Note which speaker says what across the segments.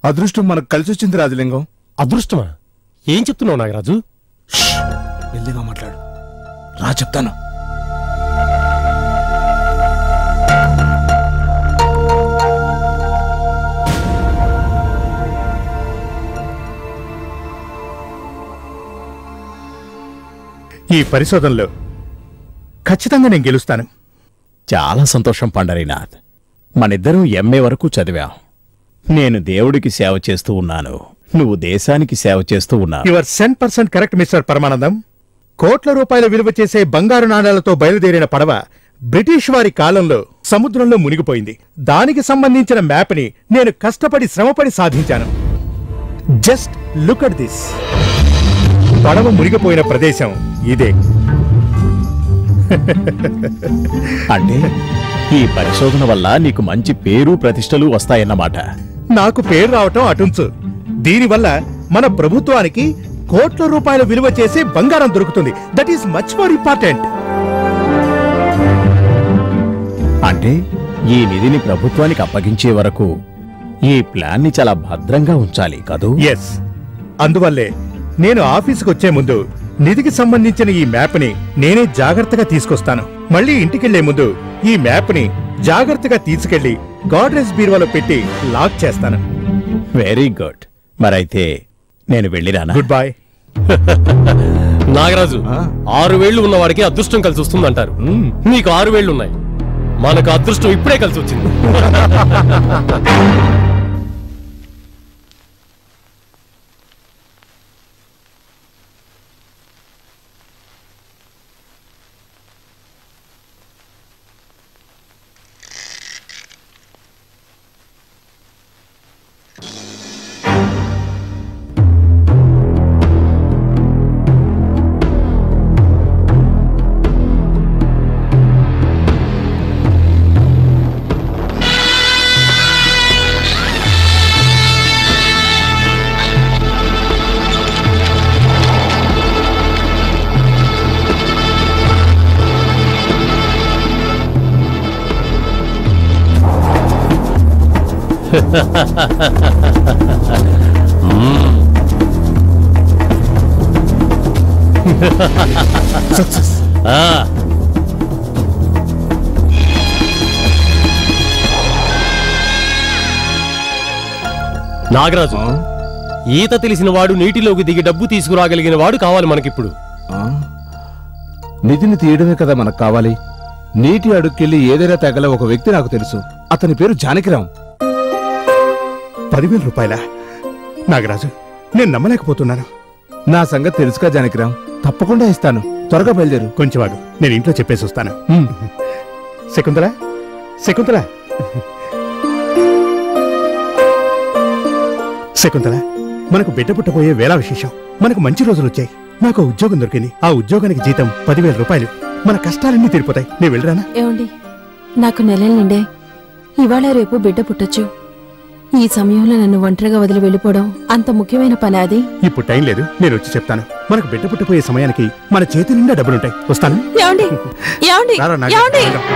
Speaker 1: అదృష్టం మనకు కలిసి వచ్చింది రాజలింగం
Speaker 2: అదృష్టమా ఏం చెప్తున్నావు నాగరాజు
Speaker 1: మెల్లిగా మాట్లాడు రా చెప్తాను
Speaker 3: ఈ పరిశోధనలో ఖచ్చితంగా నేను గెలుస్తాను
Speaker 4: చాలా సంతోషం పండరీనాథ్ మనిద్దరం ఎంఏ వరకు చదివాం నేను దేవుడికి సేవ చేస్తూ ఉన్నాను నువ్వు దేశానికి సేవ చేస్తూ ఉన్నావు
Speaker 3: your cent percent correct mister Paramanandam కోట్ల రూపాయల విలువ చేసే బంగారు నాణేలతో బయలుదేరిన పడవ బ్రిటిష్ వారి కాలంలో సముద్రంలో మునిగిపోయింది దానికి సంబంధించిన మ్యాప్ని నేను కష్టపడి శ్రమపడి సాధించాను జస్ట్ లుక్ అట్ దిస్ పడవ మునిగిపోయిన ప్రదేశం ఇదే
Speaker 4: అంటే ఈ పరిశోధన వల్ల నీకు మంచి పేరు ప్రతిష్టలు వస్తాయన్నమాట
Speaker 3: నాకు పేరు రావటం అటుంచు దీనివల్ల మన ప్రభుత్వానికి కోట్ల రూపాయల విలువ చేసే బంగారం దొరుకుతుంది that is much more important
Speaker 4: అంటే ఈ నిధిని ప్రభుత్వానికి అప్పగించే వరకు ఈ ప్లాన్ని చాలా భద్రంగా ఉంచాలి కదూ
Speaker 3: ఎస్ అందువల్లే నేను ఆఫీసుకు వచ్చే ముందు నిధికి సంబంధించిన ఈ మ్యాప్ని నేనే జాగ్రత్తగా తీసుకొస్తాను మళ్ళీ ఇంటికెళ్లే ముందు ఈ మ్యాప్ని జాగ్రత్తగా తీసుకెళ్లి గాడ్రేజ్ బీరువాలో పెట్టి లాక్ చేస్తాను
Speaker 4: వెరీ గుడ్ మరైతే నేను వెళ్ళిరానా
Speaker 3: గుడ్ బాయ్
Speaker 2: నాగరాజు ఆరు వేళ్లు ఉన్న వాడికి అదృష్టం కలిసి వస్తుందంటారు నీకు ఆరు వేళ్లు ఉన్నాయి మనకు అదృష్టం ఇప్పుడే కలిసి వచ్చింది ఆ. నాగరాజు ఈత తెలిసిన వాడు నీటిలోకి దిగి డబ్బు తీసుకురాగలిగిన వాడు కావాలి మనకిప్పుడు
Speaker 1: ఆ? నిధిని తీయడమే కదా మనకు కావాలి నీటి అడుక్కెళ్ళి ఏదైనా తగల ఒక వ్యక్తి నాకు తెలుసు అతని పేరు జానకిరాం
Speaker 3: పదివేల రూపాయల నాగరాజు నేను నమ్మలేకపోతున్నాను
Speaker 1: నా సంగతి తెలుసుగా జానకిరాం తప్పకుండా ఇస్తాను త్వరగా బయలుదేరు
Speaker 3: కొంచెం ఆగు నేను ఇంట్లో చెప్పేసి వస్తాను
Speaker 1: హ్మ్.
Speaker 3: శకుంతల శకుంతల శకుంతల మనకు బిడ్డ పుట్టబోయే వేళ విశేషం మనకు మంచి రోజులు వచ్చాయి నాకు ఓ ఉద్యోగం దొరికింది ఆ ఉద్యోగానికి జీతం పదివేల రూపాయలు మన కష్టాలన్నీ తీరిపోతాయి నేను వెళ్ళరానా
Speaker 5: ఏమండి నాకు నెలల నిండే ఇవాళ రేపు బిడ్డ పుట్టొచ్చు ఈ సమయంలో నన్ను ఒంటరిగా వదిలి వెళ్ళిపోవడం అంత ముఖ్యమైన పని అది
Speaker 3: ఇప్పుడు టైం లేదు నేను వచ్చి చెప్తాను మనకు బిడ్డ పుట్టబోయే సమయానికి మన చేతి నిండా డబ్బులుంటాయి వస్తాను
Speaker 5: ఏమండి ఏమండి
Speaker 3: రారా నాగ-
Speaker 5: ఏమండి
Speaker 3: వెళ్దాం.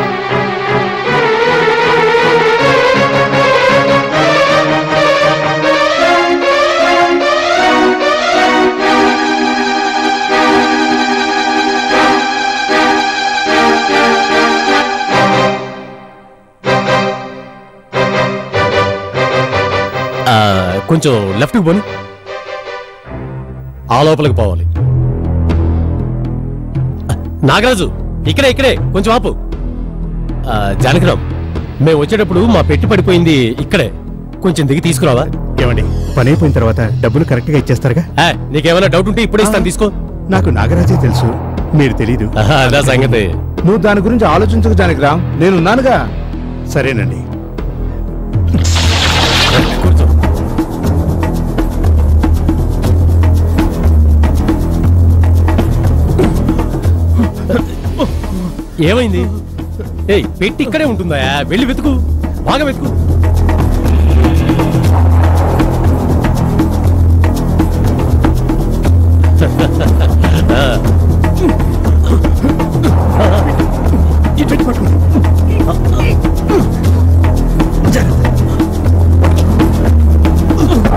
Speaker 2: ఆ, కొంచెం లెఫ్ట్కి పోను ఆ లోపలికి పోవాలి నాగరాజు ఇక్కడే ఇక్కడే కొంచెం ఆపు ఆ, జానకిరామ్ మేము వచ్చేటప్పుడు మా పెట్టి పడిపోయింది ఇక్కడే కొంచెం దిగి తీసుకురావా
Speaker 3: ఏమండి పని అయిపోయిన తర్వాత డబ్బులు కరెక్ట్ గా ఇచ్చేస్తారుగా
Speaker 2: ఆ, నీకేమైనా డౌట్ ఉంటే ఇప్పుడే ఇస్తాను తీసుకో
Speaker 3: నాకు నాగరాజే తెలుసు మీరు తెలీదు
Speaker 2: ఆహా, అదా సంగతి
Speaker 1: నువ్వు దాని గురించి ఆలోచించకు జానకిరాం నేనున్నానుగా
Speaker 3: సరేనండి
Speaker 2: కూర్చో ఏమైంది ఏయ్ పెట్టి ఇక్కడే ఉంటుందా వెళ్ళి వెతుకు బాగా వెతుకు
Speaker 3: ఈ పెట్టి పట్టుకోండి. జాగ్రత్త.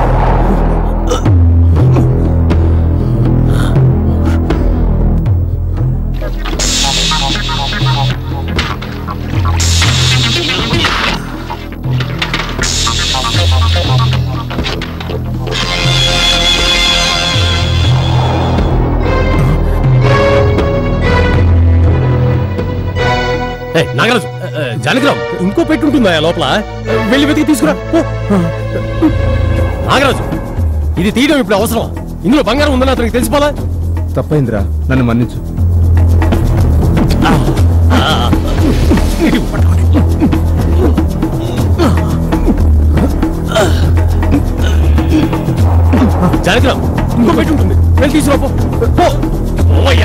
Speaker 2: ఏయ్, నాగరాజు ఆ, ఆ, జానకిరామ్ ఇంకో పెట్టి ఉంటుందా ఆ లోపల వెళ్ళి వెతికి తీసుకురా పో. నాగరాజు ఇది తీయడం ఇప్పుడు అవసరం ఇందులో బంగారం ఉందని అతనికి తెలిసిపోలా
Speaker 1: తప్పైందిరా నన్ను మన్నించు
Speaker 2: జానకిరామ్ ఇంకో పెట్టి ఉంటుంది వెళ్ళి తీసుకురా పో. పో పోవయ్యా.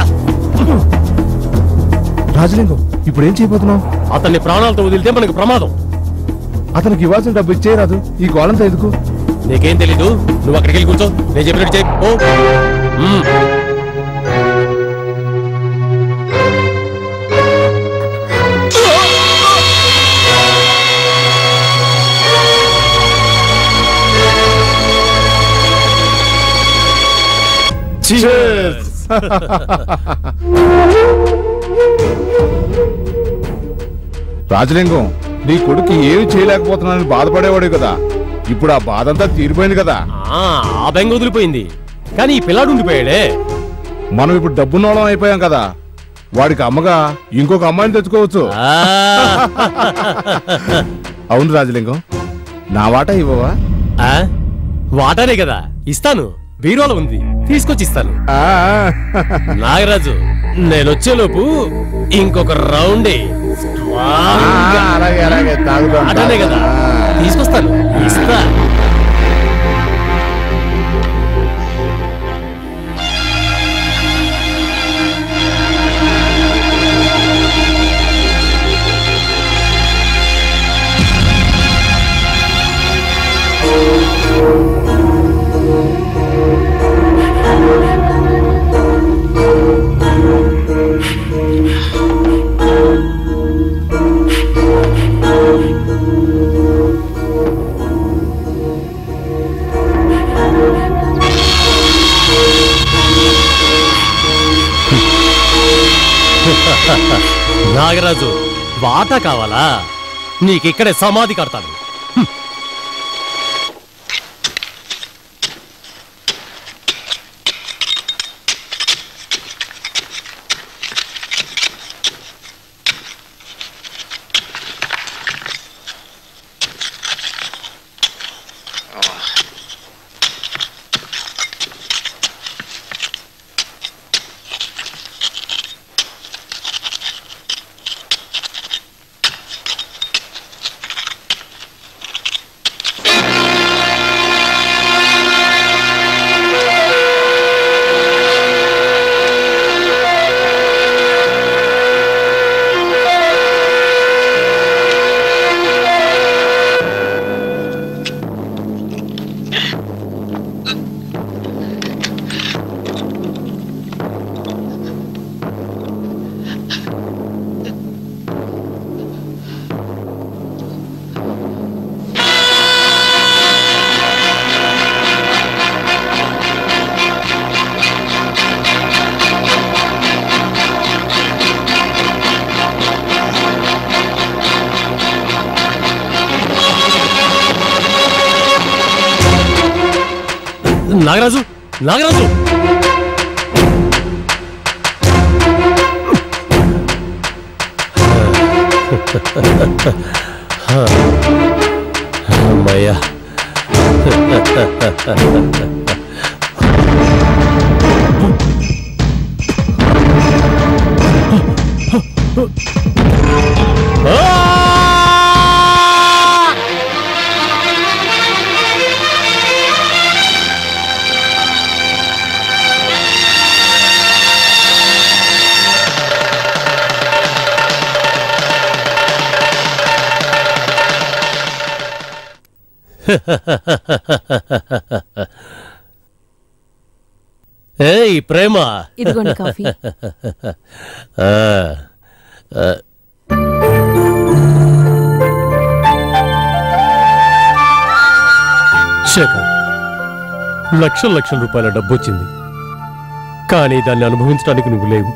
Speaker 1: రాజలింగం ఇప్పుడు ఏం చేయబోతున్నావు
Speaker 2: అతన్ని ప్రాణాలతో వదిలితే మనకు ప్రమాదం
Speaker 1: అతనికి ఇవ్వాల్సిన డబ్బు ఇచ్చేయరాదు ఈ గోళంతా ఎందుకు
Speaker 2: నీకేం తెలీదు నువ్వు అక్కడికి వెళ్ళి కూర్చో నేను చెప్పినట్టు చేయి పో మ్మ్.
Speaker 1: రాజలింగం నీ కొడుకు ఏమి చేయలేకపోతున్నానని బాధపడేవాడు కదా ఇప్పుడు ఆ బాధ అంతా తీరిపోయింది కదా
Speaker 2: ఆ, ఆ బెంగ వదిలిపోయింది కానీ ఈ పిల్లాడు ఉండిపోయాడే
Speaker 1: మనం ఇప్పుడు డబ్బున్నోళం అయిపోయాం కదా వాడికి అమ్మగా ఇంకొక అమ్మాయిని తెచ్చుకోవచ్చు
Speaker 2: ఆ,
Speaker 1: అవును రాజలింగం నా వాటా ఇవ్వవా
Speaker 2: ఆ, వాటానే కదా ఇస్తాను బీరోలో ఉంది తీసుకొచ్చి ఇస్తాను
Speaker 1: ఆ,
Speaker 2: నాగరాజు నేను వచ్చేలోపు ఇంకొక రౌండ్
Speaker 1: ఆ, అలాగే అలాగే తాగుదాం
Speaker 2: వాటానే కదా
Speaker 1: తాగుదాం.
Speaker 2: తీసుకొస్తాను ఇస్తా నాగరాజు వాటా కావాలా నీకిక్కడే సమాధి కడతాను నాగరాజు నాగరాజు అమ్మయ్యా ఏయ్ ప్రేమ
Speaker 5: ఇదిగోండి కాఫీ
Speaker 2: ఆ, ఆ. శేఖర్ లక్షల లక్షల రూపాయల డబ్బు వచ్చింది కానీ దాన్ని అనుభవించడానికి నువ్వు లేవు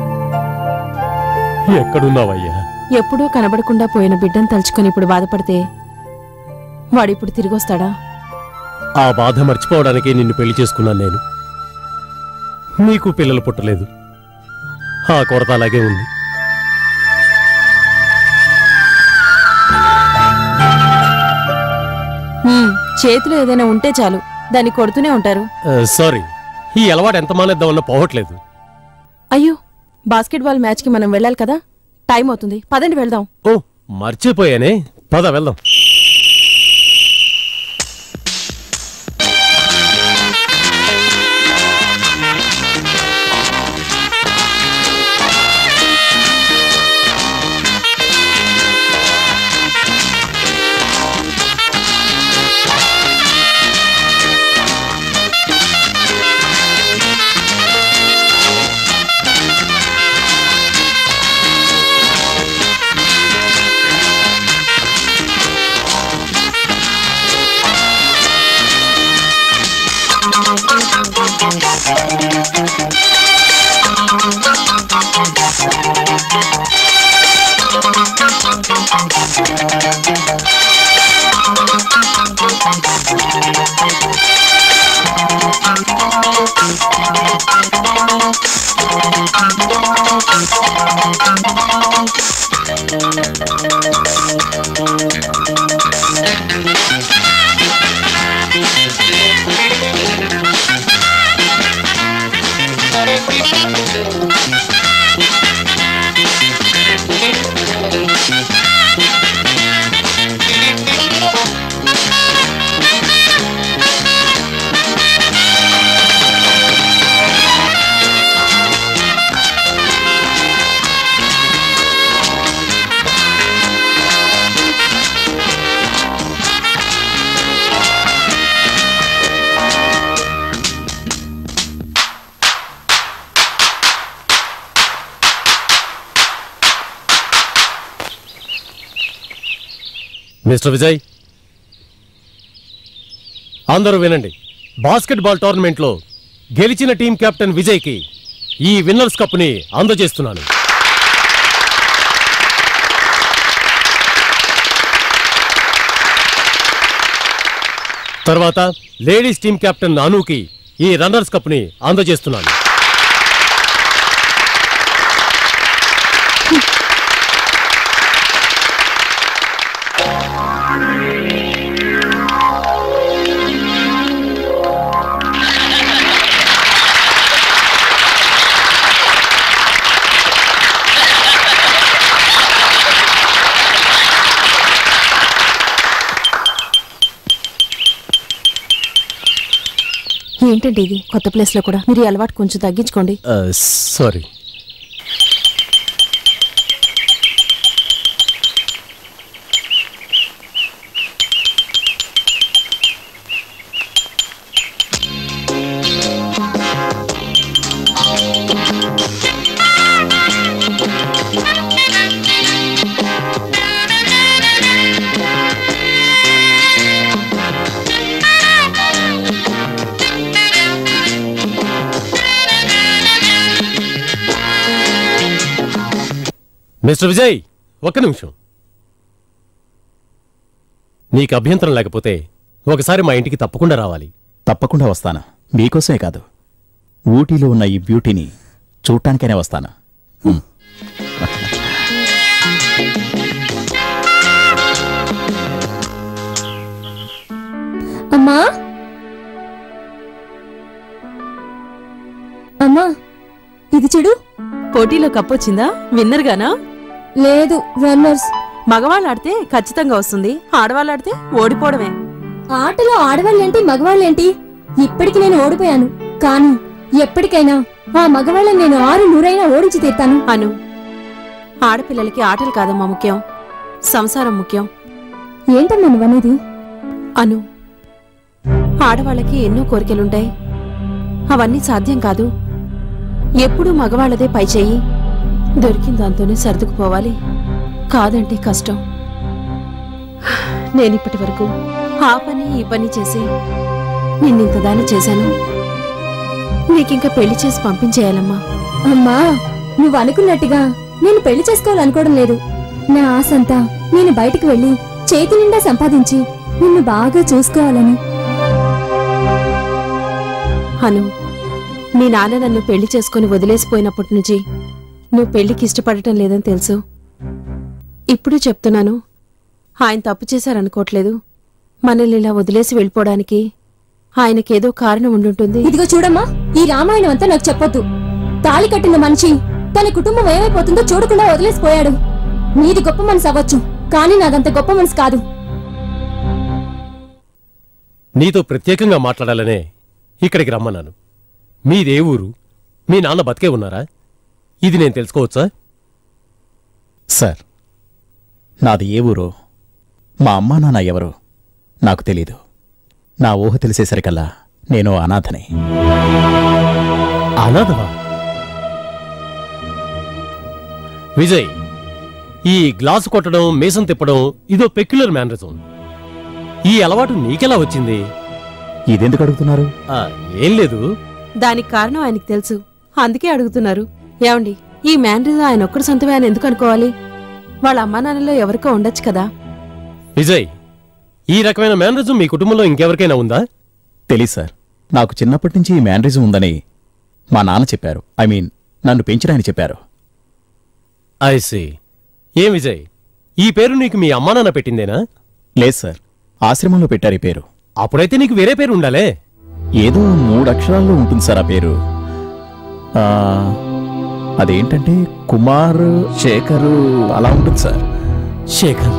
Speaker 2: ఎక్కడున్నావయ్యా
Speaker 5: ఎప్పుడూ కనబడకుండా పోయిన బిడ్డను తలుచుకొని ఇప్పుడు బాధపడితే వాడిప్పుడు తిరిగి వస్తాడా
Speaker 2: ఆ బాధ మర్చిపోవడానికే నిన్ను పెళ్లి చేసుకున్నాను నేను నీకు పిల్లలు పుట్టలేదు ఆ కొరత అలాగే ఉంది
Speaker 5: హ్మ్, చేతిలో ఏదైనా ఉంటే చాలు దాన్ని కొడుతూనే ఉంటారు
Speaker 2: సారీ ఈ అలవాటు ఎంత మానేద్దామన్నా పోవట్లేదు
Speaker 5: అయ్యో బాస్కెట్బాల్ మ్యాచ్కి మనం వెళ్ళాలి కదా టైం అవుతుంది పదండి వెళ్దాం
Speaker 2: ఓ మర్చిపోయానే పద వెళ్దాం మిస్టర్ విజయ్ అందరూ వినండి బాస్కెట్బాల్ టోర్నమెంట్లో గెలిచిన టీం కెప్టెన్ విజయ్కి ఈ విన్నర్స్ కప్ని అందజేస్తున్నాను తర్వాత లేడీస్ టీం కెప్టెన్ అనుకి ఈ రన్నర్స్ కప్ని అందజేస్తున్నాను
Speaker 5: ఏంటండి ఇది కొత్త ప్లేస్ లో కూడా మీరు ఈ అలవాటు కొంచెం తగ్గించుకోండి
Speaker 2: సారీ మిస్టర్ విజయ్ ఒక్క నిమిషం నీకు అభ్యంతరం లేకపోతే ఒకసారి మా ఇంటికి తప్పకుండా రావాలి
Speaker 4: తప్పకుండా వస్తాను మీకోసమే కాదు ఊటీలో ఉన్న ఈ బ్యూటీని చూడటానికైనా వస్తాను ఉమ్.
Speaker 6: అమ్మా అమ్మా ఇది చెడు
Speaker 5: పోటీలో కప్పొచ్చిందా విన్నర్ గానా
Speaker 6: లేదు రన్నర్స్
Speaker 5: మగవాళ్ళు ఆడితే ఖచ్చితంగా వస్తుంది ఆడవాళ్ళు ఆడితే ఓడిపోవడమే
Speaker 6: ఆటలో ఆడవాళ్ళేంటి మగవాళ్ళేంటి ఇప్పటికి నేను ఓడిపోయాను కానీ ఎప్పటికైనా ఆ మగవాళ్ళని నేను ఆరు నూరైనా ఓడించి తీర్తాను
Speaker 5: అను ఆడపిల్లలకి ఆటలు కాదమ్మా ముఖ్యం సంసారం ముఖ్యం
Speaker 6: ఏంటమ్మా నువ్వనేది
Speaker 5: అను ఆడవాళ్ళకి ఎన్నో కోరికలుంటాయి అవన్నీ సాధ్యం కాదు ఎప్పుడూ మగవాళ్ళదే పై చెయ్యి దొరికిన దాంతోనే సర్దుకుపోవాలి కాదంటే కష్టం నేనిప్పటి వరకు ఆ పని ఈ పని చేసి నిన్నింతదాన్ని చేశాను నీకింక పెళ్లి చేసి పంపించేయాలమ్మా
Speaker 6: అమ్మా నువ్వు అనుకున్నట్టుగా నేను పెళ్లి చేసుకోవాలనుకోవడం లేదు నా ఆశంతా నేను బయటికి వెళ్ళి చేతి నిండా సంపాదించి నిన్ను బాగా చూసుకోవాలని
Speaker 5: అను మీ నాన్న నన్ను పెళ్లి చేసుకుని వదిలేసిపోయినప్పటి నుంచి నువ్వు పెళ్లికి ఇష్టపడటం లేదని తెలుసు ఇప్పుడు చెప్తున్నాను ఆయన తప్పు చేశారనుకోవట్లేదు మనల్ని ఇలా వదిలేసి వెళ్ళిపోవడానికి ఆయనకేదో కారణం ఉండుంటుంది
Speaker 6: ఇదిగో చూడమ్మా ఈ రామాయణం అంతా నాకు చెప్పొద్దు తాళి కట్టిన మనిషి తన కుటుంబం ఏమైపోతుందో చూడకుండా వదిలేసిపోయాడు నీది గొప్ప మనసు అవ్వచ్చు కానీ నాదంత గొప్ప మనసు కాదు
Speaker 2: నీతో ప్రత్యేకంగా మాట్లాడాలనే ఇక్కడికి రమ్మన్నాను మీదే ఊరు మీ నాన్న బతికే ఉన్నారా ఇది నేను తెలుసుకోవచ్చా
Speaker 4: సార్ నాది ఏ ఊరో మా అమ్మా నాన్న ఎవరో నాకు తెలీదు నా ఊహ తెలిసేసరికల్లా నేను అనాథని
Speaker 2: అనాథవా విజయ్ ఈ గ్లాసు కొట్టడం మేసం తిప్పడం ఇదో పెక్యులర్ మేనరిజం ఈ అలవాటు నీకెలా వచ్చింది
Speaker 4: ఇదెందుకు అడుగుతున్నారు
Speaker 2: ఆ, ఏం లేదు
Speaker 5: దానికి కారణం ఆయనకు తెలుసు అందుకే అడుగుతున్నారు ఏమండి ఈ మ్యానరిజం ఆయన ఒక్కడి సొంతమే అని ఎందుకు అనుకోవాలి వాళ్ళ అమ్మా నాన్నలో ఎవరికో ఉండొచ్చు కదా
Speaker 2: విజయ్ ఈ రకమైన మేనరిజం మీ కుటుంబంలో ఇంకెవరికైనా ఉందా
Speaker 4: తెలీదు సార్ నాకు చిన్నప్పటి నుంచి ఈ మ్యానరిజం ఉందని మా నాన్న చెప్పారు ఐ మీన్ నన్ను పెంచడానికి చెప్పారు
Speaker 2: ఐసి ఏం విజయ్ ఈ పేరు నీకు మీ అమ్మా నాన్న పెట్టిందేనా
Speaker 4: లేదు సార్ ఆశ్రమంలో పెట్టారు ఈ పేరు
Speaker 2: అప్పుడైతే నీకు వేరే పేరు ఉండాలే
Speaker 4: ఏదో మూడు అక్షరాల్లో ఉంటుంది సార్ ఆ పేరు ఆ, అదేంటంటే కుమార్ శేఖర్ అలా ఉంటుంది సార్
Speaker 2: శేఖర్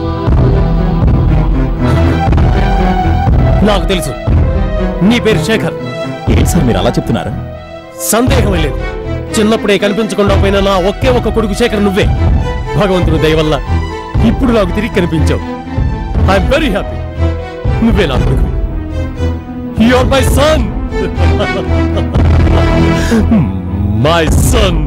Speaker 2: నాకు తెలుసు నీ పేరు శేఖర్
Speaker 4: ఏంటి సార్ మీరు అలా చెప్తున్నారు
Speaker 2: సందేహమే లేదు చిన్నప్పుడే కనిపించకుండా పోయిన నా ఒకే ఒక్క కొడుకు శేఖర్ నువ్వే భగవంతుడు దయ వల్ల ఇప్పుడు నాకు తిరిగి కనిపించావు ఐఎమ్ వెరీ హ్యాపీ నువ్వే నా కొడుకు are my son my son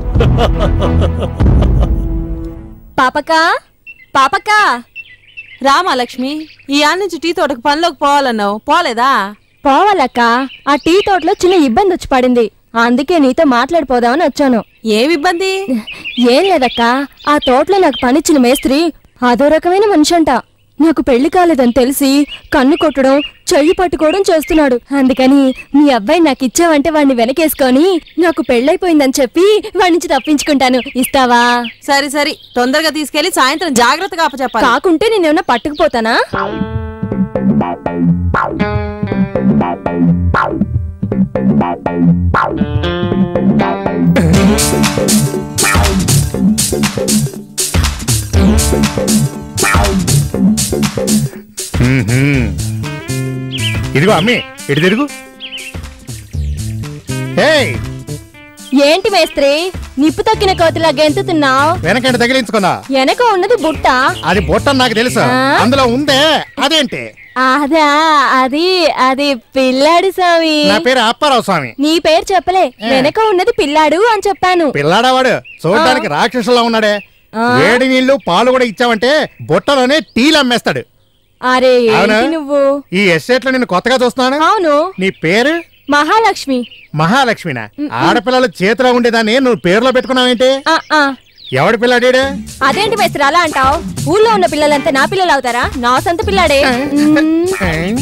Speaker 6: పాపకా పాపకా
Speaker 5: రామా లక్ష్మి ఈ ఆడ నుంచి టీ తోటకు పనిలోకి పోవాలన్నావు పోలేదా
Speaker 6: పోవాలక్క ఆ టీ తోటలో చిన్న ఇబ్బంది వచ్చి పడింది అందుకే నీతో మాట్లాడిపోదామని వచ్చాను
Speaker 5: ఏమి ఇబ్బంది
Speaker 6: ఏం లేదక్క ఆ తోటలో నాకు పనిచ్చిన మేస్త్రి అదో రకమైన మనిషి అంట నాకు పెళ్లి కాలేదని తెలిసి కన్ను కొట్టడం చెయ్యి పట్టుకోవడం చేస్తున్నాడు అందుకని మీ అబ్బాయి నాకు ఇచ్చావంటే వాడిని వెనకేసుకొని నాకు పెళ్ళైపోయిందని చెప్పి వాడి నుంచి తప్పించుకుంటాను ఇస్తావా
Speaker 5: సరే సరే తొందరగా తీసుకెళ్లి సాయంత్రం జాగ్రత్తగా అప్పచెప్పాలి
Speaker 6: కాకుంటే నేనేమన్నా పట్టుకుపోతానా
Speaker 3: ఇదిగో అమ్మి ఇటు తిరుగు ఏయ్
Speaker 6: ఏంటి మేస్త్రి నిప్పు తక్కిన కోతిలా గెంతుతున్నావు
Speaker 3: వెనకంటే తగిలించుకుందా
Speaker 6: వెనక ఉన్నది బుట్ట
Speaker 3: అది బొట్టని నాకు తెలుసు
Speaker 6: ఆ?
Speaker 3: అందులో ఉందే అదేంటి
Speaker 6: అదా అది అది పిల్లాడు స్వామి
Speaker 3: నా పేరు అప్పారావు స్వామి
Speaker 6: నీ పేరు చెప్పలే వెనక ఉన్నది పిల్లాడు అని చెప్పాను
Speaker 3: పిల్లాడవాడు చూడడానికి రాక్షసులా ఉన్నాడే
Speaker 6: ఆ?
Speaker 3: వేడి నీళ్లు పాలు కూడా ఇచ్చావంటే బుట్టలోనే టీలు అమ్మేస్తాడు
Speaker 6: అరే
Speaker 3: అవునా?
Speaker 6: ఏంటి నువ్వు
Speaker 3: ఈ ఎస్టేట్ లో నేను కొత్తగా చూస్తున్నాను
Speaker 6: అవును
Speaker 3: నీ పేరు
Speaker 6: మహాలక్ష్మి
Speaker 3: మహాలక్ష్మినా ఆడపిల్లలు చేతిలో ఉండేదాన్ని నువ్వు పేరులో పెట్టుకున్నావేంటి
Speaker 6: ఆ, ఆ.
Speaker 3: ఎవడి పిల్లాడేడే
Speaker 6: అదేంటి మేస్త్రి అలా అంటావు ఊళ్ళో ఉన్న పిల్లలంతా నా పిల్లలు అవుతారా నా సొంత పిల్లాడే మ్మ్.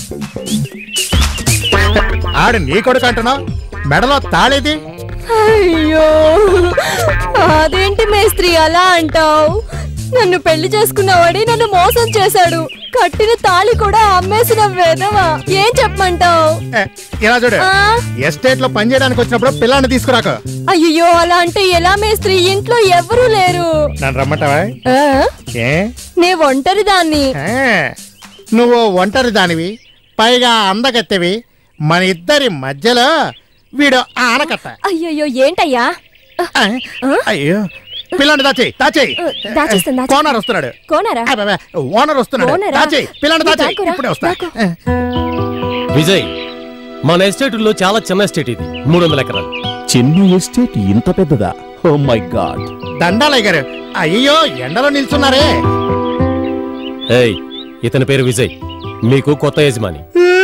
Speaker 3: ఆడు నీ కొడుకు అంటున్నావు మెడలో తాళేది
Speaker 6: అయ్యో అదేంటి మేస్త్రి అలా అంటావు నన్ను పెళ్లి చేసుకున్నవాడి నన్ను మోసం చేశాడు కట్టిన తాళి కూడా అమ్మేసిన వెధవా ఏం చెప్పమంటావు
Speaker 3: ఏ, ఇలా చూడు
Speaker 6: ఆ?
Speaker 3: ఎస్టేట్ లో పని చేయడానికి వచ్చినప్పుడు పిల్లాన్ని తీసుకురాక
Speaker 6: అయ్యో అలా అంటే ఎలా మేస్త్రి ఇంట్లో ఎవరూ లేరు
Speaker 3: నన్ను రమ్మంటావా
Speaker 6: ఆ?
Speaker 3: ఏ
Speaker 6: నే ఒంటరి దాన్ని
Speaker 3: ఏ, నువ్వు ఒంటరి దానివి పైగా అందగత్తెవి మన ఇద్దరి మధ్యలో వీడు ఆనకట్ట
Speaker 6: అయ్యయ్యో ఏంటయ్యా
Speaker 3: ఆ, అయ్యో పిల్లాన్ని దాచేయి దాచేయి
Speaker 6: దాచేస్తాను, దాచేస్తాను.
Speaker 3: కోనర్ వస్తున్నాడు
Speaker 6: కోనరా
Speaker 3: అబ్బబ్బే, ఓనర్ వస్తున్నాడు
Speaker 6: ఓనరా?
Speaker 3: దాచేయి పిల్లాన్ని దాచేయి
Speaker 6: దాక్కురా,
Speaker 3: ఇప్పుడే వస్తా
Speaker 6: దాక్కో.
Speaker 2: విజయ్ మన ఎస్టేటుల్లో చాలా చిన్న ఎస్టేట్ ఇది మూడు వందల ఎకరాలు
Speaker 4: చిన్న ఎస్టేట్ ఇంత పెద్దదా ఓ మై గాడ్
Speaker 3: దండాలయ్య గారు అయ్యో ఎండలో నిల్చున్నారే
Speaker 2: ఏయ్ ఇతని పేరు విజయ్ మీకు కొత్త యజమాని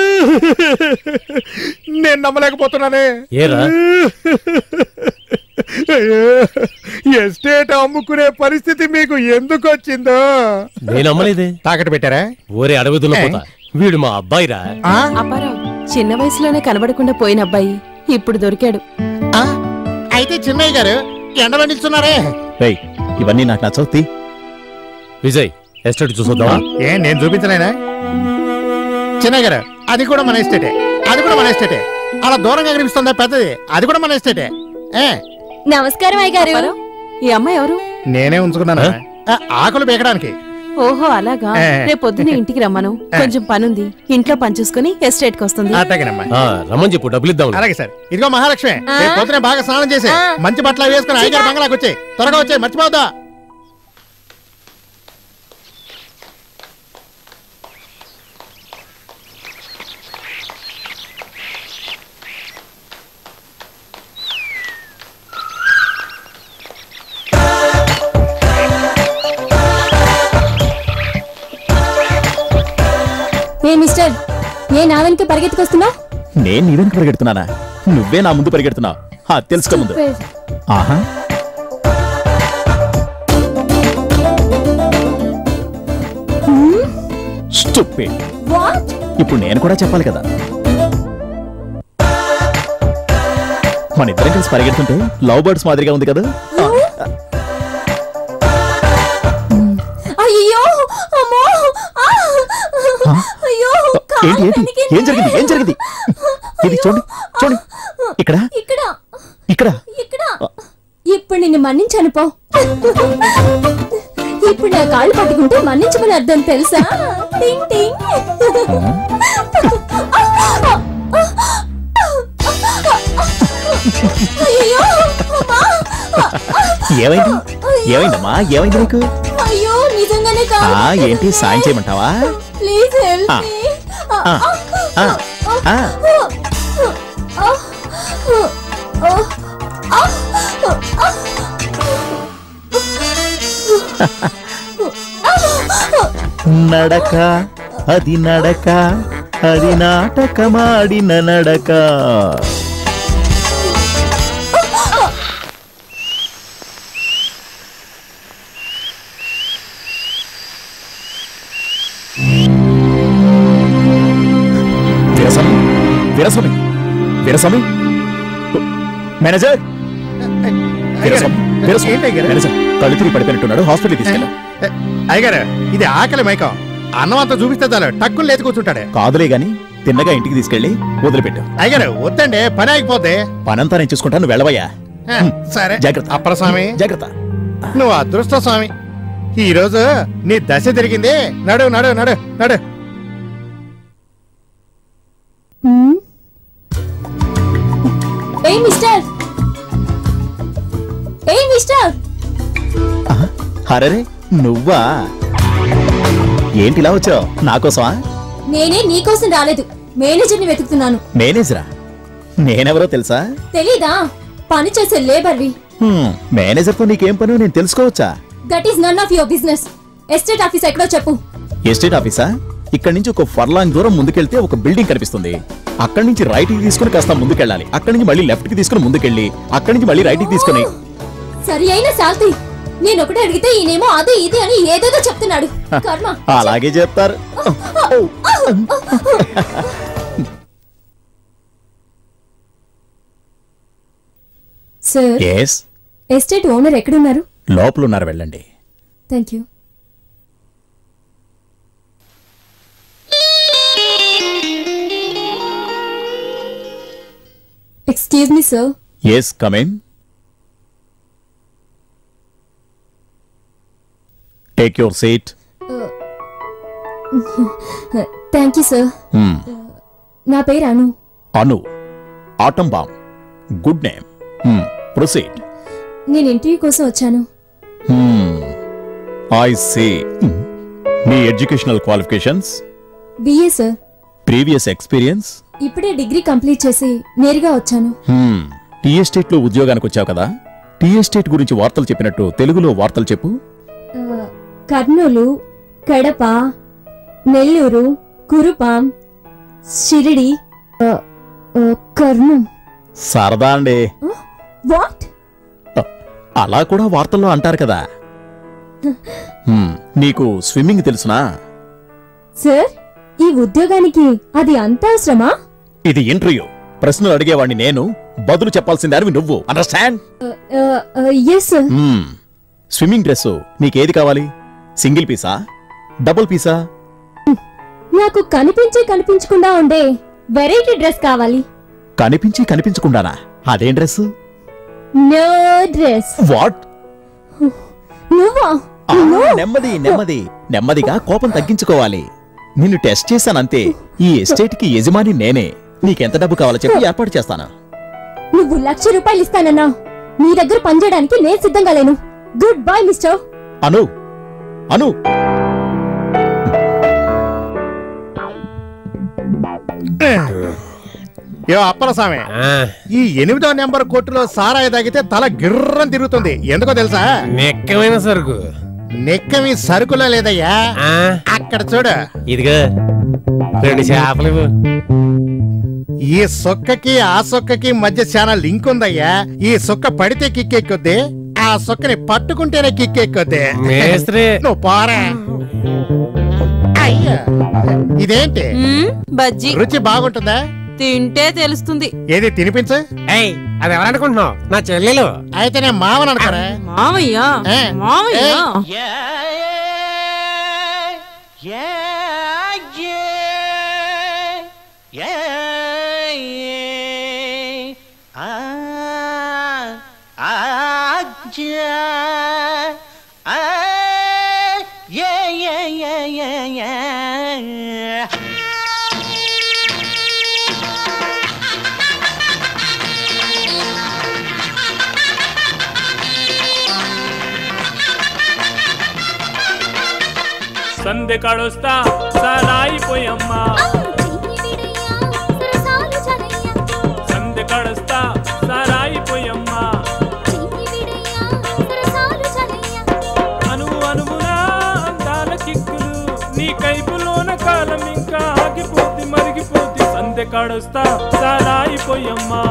Speaker 3: నేను నమ్మలేకపోతున్నానే
Speaker 2: ఏరా
Speaker 3: అయ్యో, ఎస్టేట్ అమ్ముకునే పరిస్థితి మీకు ఎందుకు వచ్చిందో
Speaker 2: నేను అమ్మలేదే
Speaker 3: తాకట్టు పెట్టారా
Speaker 2: ఓరే అడవి దున్నపోతా వీడు మా అబ్బాయిరా
Speaker 3: ఆ?
Speaker 5: అప్పారావు చిన్న వయసులోనే కనబడకుండా పోయిన అబ్బాయి ఇప్పుడు దొరికాడు
Speaker 3: ఆ? అయితే చిన్నయ్య గారు ఎండలో నిల్చున్నారే
Speaker 4: రేయ్ ఇవన్నీ నాకు నచ్చవుతి
Speaker 2: విజయ్ ఎస్టేట్ చూసొద్దామా
Speaker 3: ఏ నేను చూపించలేనా చిన్నయ్య గారు అది కూడా మన ఎస్టేటే అది కూడా మన ఎస్టేటే అలా దూరంగా కనిపిస్తుందా పెద్దది అది కూడా మన ఎస్టేటే ఏ
Speaker 6: నమస్కారం అయ్య గారు
Speaker 5: ఈ అమ్మాయి ఎవరు
Speaker 3: నేనే ఉంచుకున్నాను ఆ, ఆకులు పీకడానికి
Speaker 5: ఓహో అలాగా
Speaker 3: ఏ.
Speaker 5: రేపు పొద్దున్న ఇంటికి రమ్మను కొంచెం పనుంది ఇంట్లో పని చూసుకుని ఎస్టేట్ కి వస్తుంది
Speaker 3: అట్టగనమ్మా
Speaker 2: ఆ, రమ్మని చెప్పు డబ్బులు ఇద్దాం
Speaker 3: అలాగే సార్ ఇదిగో మహాలక్ష్మి
Speaker 6: ఆ?
Speaker 3: రేపు పొద్దునే బాగా స్నానం చేసి
Speaker 6: ఆ.
Speaker 3: మంచి బట్టలు అవి వేసుకుని అయ్యగారి బంగ్లాకి వచ్చాయి త్వరగా వచ్చాయి మర్చిపోద్దా
Speaker 6: ఏ మిస్టర్ ఏ నా వెనక పరిగెత్తుకొస్తున్నావు
Speaker 4: నేను నీ వెనక పరిగెడుతున్నానా నువ్వే నా ముందు పరిగెడుతున్నావు ఆ, తెలుసుకో ముందు ఆహా Stupid.
Speaker 6: వాట్
Speaker 4: ఇప్పుడు నేను కూడా చెప్పాలి కదా మన ఇద్దరం కలిసి పరిగెడుతుంటే లవ్ బర్డ్స్ మాదిరిగా ఉంది కదా
Speaker 6: అయ్యో అమ్మో ఆ! అయ్యో కాలు
Speaker 4: ఏంటి ఏంటి
Speaker 6: బెణికింది.
Speaker 4: ఏం జరిగింది ఏం జరిగింది ఇది చూడండి చూడండి ఇక్కడ
Speaker 6: ఇక్కడ
Speaker 4: ఇక్కడ
Speaker 6: ఇక్కడ ఇప్పుడు నిన్ను మన్నించాను పో ఇప్పుడు నా కాళ్ళు పట్టుకుంటే మన్నించమని అర్థం తెలుసా టింగ్ టింగ్ అయ్యో అమ్మా!
Speaker 4: ఏమైంది ఏమైందమ్మా ఏమైంది నీకు
Speaker 6: అయ్యో నిజంగానే
Speaker 4: ఆ
Speaker 6: కాదు
Speaker 4: ఏంటి సాయం చేయమంటావా
Speaker 6: ప్లీజ్ హెల్ప్
Speaker 4: ఆ.
Speaker 6: మీ
Speaker 4: ఆ, ఆ, ఆ. నడక అది నడక అది నాటకమాడిన నడక వీరస్వామి వీరస్వామి వీరస్వామి మేనేజర్ వీరస్వామి వీరస్వామి
Speaker 3: ఏంటి అయ్యగారు?
Speaker 4: మేనేజర్ కళ్ళు తిరిగి పడిపోయినట్టున్నాడు హాస్పిటల్ తీసుకెళ్ళా
Speaker 3: అయ్యగారు ఇది ఆకలి మైకం అన్నం అంతా చూపిస్తే చాలు టక్కులు లేచి కూర్చుంటాడే
Speaker 4: కాదులే గాని తిన్నగా ఇంటికి తీసుకెళ్ళి వదిలిపెట్టు
Speaker 3: అయ్యగారు వద్దండి పని ఆగిపోతే
Speaker 4: పనంతా నేను చూసుకుంటా నువ్వు వెళ్ళవయ్యా
Speaker 3: ఆ, సరే
Speaker 4: జాగ్రత్త.
Speaker 3: అప్పర స్వామి
Speaker 4: జాగ్రత్త
Speaker 3: నువ్వు అదృష్ట స్వామి ఈ రోజు నీ దశ తిరిగింది నడు నడు నడు నడు
Speaker 6: ఏ మిస్టర్ ఏ మిస్టర్
Speaker 4: అరే నువ్వా ఏంటి ఇలా వచ్చావు నాకోసమా
Speaker 6: నేనే నీకోసం రాలేదు మేనేజర్ని వెతుకుతున్నాను
Speaker 4: మేనేజరా నేనెవరో తెలుసా
Speaker 6: తెలీదా పని చేసే లేబర్వి
Speaker 4: హ్మ్, మేనేజర్తో నీకేం పని నేను తెలుసుకోవచ్చా
Speaker 6: that is none of your business estate office ఎక్కడో చెప్పు
Speaker 4: ఎస్టేట్ ఆఫీసా ఇక్కడి నుంచి ఒక ఫర్లాంగ్ దూరం ముందుకెళ్తే ఒక బిల్డింగ్ కనిపిస్తుంది అక్కడి నుంచి రైట్ కి తీసుకుని కాస్త ముందుకెళ్ళాలి అక్కడి నుంచి మళ్ళీ లెఫ్ట్ కి తీసుకుని ముందుకెళ్ళి అక్కడి నుంచి మళ్ళీ రైట్ కి తీసుకుని
Speaker 6: సరి అయిన శాల్తీ నేను ఒకటి అడిగితే ఈయనేమో అది ఇది అని ఏదేదో చెప్తున్నాడు కర్మ
Speaker 4: అలాగే చెప్తారు
Speaker 6: సార్
Speaker 4: ఎస్
Speaker 6: ఎస్టేట్ ఓనర్ ఎక్కడున్నారు
Speaker 4: లోపల ఉన్నారు వెళ్ళండి
Speaker 6: thank you excuse me sir
Speaker 4: yes come in take your seat
Speaker 6: thank you sir నా పేరు Anu
Speaker 4: Anu atom bomb good name proceed
Speaker 6: నేను ఇంటర్వ్యూ కోసం వచ్చాను
Speaker 4: ఐ సే మీ educational qualifications
Speaker 6: BA sir
Speaker 4: previous experience
Speaker 6: ఇప్పుడే డిగ్రీ కంప్లీట్ చేసి నేరుగా వచ్చాను
Speaker 4: టీ ఎస్టేట్ లో ఉద్యోగానికి వచ్చావు కదా టీ ఎస్టేట్ గురించి వార్తలు చెప్పినట్టు తెలుగులో వార్తలు చెప్పు
Speaker 6: ఆ, కర్నూలు కడప నెల్లూరు కురుపాం షిరిడి ఆ, ఆ, కర్నూం
Speaker 4: సరదా అండి
Speaker 6: వాట్
Speaker 4: అలా కూడా వార్తల్లో అంటారు కదా Hmm, నీకు స్విమ్మింగ్ తెలుసునా
Speaker 6: సార్ ఈ ఉద్యోగానికి అది అంత అవసరమా
Speaker 4: ఇది ఇంటర్వ్యూ ప్రశ్నలు అడిగేవాడిని నేను బదులు చెప్పాల్సింది అరివి నువ్వు understand
Speaker 6: yes sir
Speaker 4: swimming dress నీకేది కావాలి సింగిల్ పీసా డబుల్ పీసా
Speaker 6: నాకు కనిపించి కనిపించకుండా ఉండే వెరైటీ డ్రెస్ కావాలి
Speaker 4: కనిపించి కనిపించకుండానా అదేం డ్రెస్
Speaker 6: నో డ్రెస్
Speaker 4: వాట్
Speaker 6: నువ్వా
Speaker 4: నెమ్మది నెమ్మది నెమ్మదిగా కోపం తగ్గించుకోవాలి నిన్ను టెస్ట్ చేశానంతే ఈ ఎస్టేట్ కి యజమాని నేనే నీకెంత డబ్బు కావాలో చెప్పి ఏర్పాటు చేస్తాను
Speaker 6: నువ్వు లక్ష రూపాయలు ఇస్తానన్నా నీ దగ్గర పనిచేయడానికి నేను సిద్ధంగా లేను goodbye mister
Speaker 4: Anu Anu
Speaker 3: A Appalaswamy
Speaker 2: ఆ,
Speaker 3: ఈ ఎనిమిదో నెంబర్ కొట్టులో సారాయి తాగితే తల గిర్రం తిరుగుతుంది ఎందుకో తెలుసా
Speaker 2: నెక్కమైన సరుకు
Speaker 3: నెక్కమి సరుకులో లేదయ్యా
Speaker 2: ఆ,
Speaker 3: అక్కడ చూడు
Speaker 2: ఇదిగో రెండు చేపలు ఇవ్వు.
Speaker 3: ఈ సొక్కకి ఆ సొక్కకి మధ్య చాలా లింక్ ఉందయ్యా ఈ సొక్క పడితే కిక్కెక్కుద్ది ఆ సొక్కని పట్టుకుంటేనే కిక్కెక్కుద్ది
Speaker 2: మేస్త్రి
Speaker 3: నువ్వు పోరా అయ్యా ఇదేంటి
Speaker 7: మ్మ్, బజ్జీ
Speaker 3: రుచి బాగుంటుందా
Speaker 7: తింటే తెలుస్తుంది
Speaker 3: ఏది తినిపించు
Speaker 2: ఏయ్ అది ఎవరనుకుంటున్నావు నా చెల్లెలు
Speaker 3: అయితే నేను మామని అనుకోరా
Speaker 7: మావయ్య
Speaker 3: ఏ?
Speaker 7: మావయ్య
Speaker 8: సందె కాడొస్తా సారాయిపోయమ్మా సందె కాడొస్తా సారాయిపోయమ్మా అను అనుమునా అందాల కిక్కులు నీ కైపులోన కాలం ఇంకా ఆగిపోద్ది మరిగిపోద్ది సందె కాడొస్తా సారాయిపోయమ్మా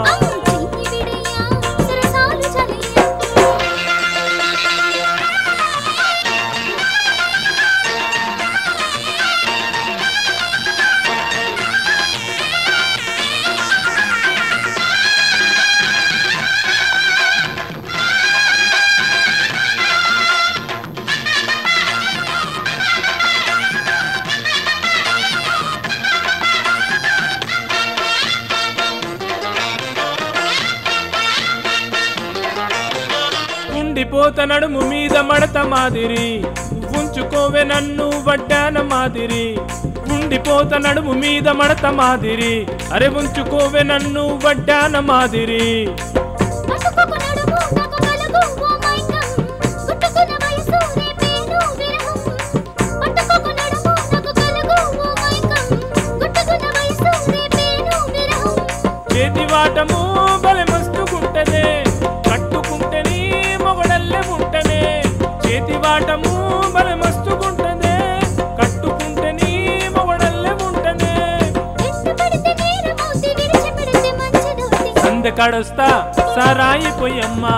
Speaker 8: ఉండిపోత నడుము మీద మడత మాదిరి ఉంచుకోవే నన్ను వడ్డాన మాదిరి ఉండిపోత నడుము మీద మడత మాదిరి అరే ఉంచుకోవే నన్ను వడ్డాన మాదిరి చేతి వాటము బలె మస్తుకుంటనే కట్టుకుంటేని మొగడల్లే ఉంటనే చేతి వాటము బలె మస్తుకుంటనే కట్టుకుంటేని మొగడల్లే ఉంటనే సందె కాడొస్తా సారాయిపోయమ్మా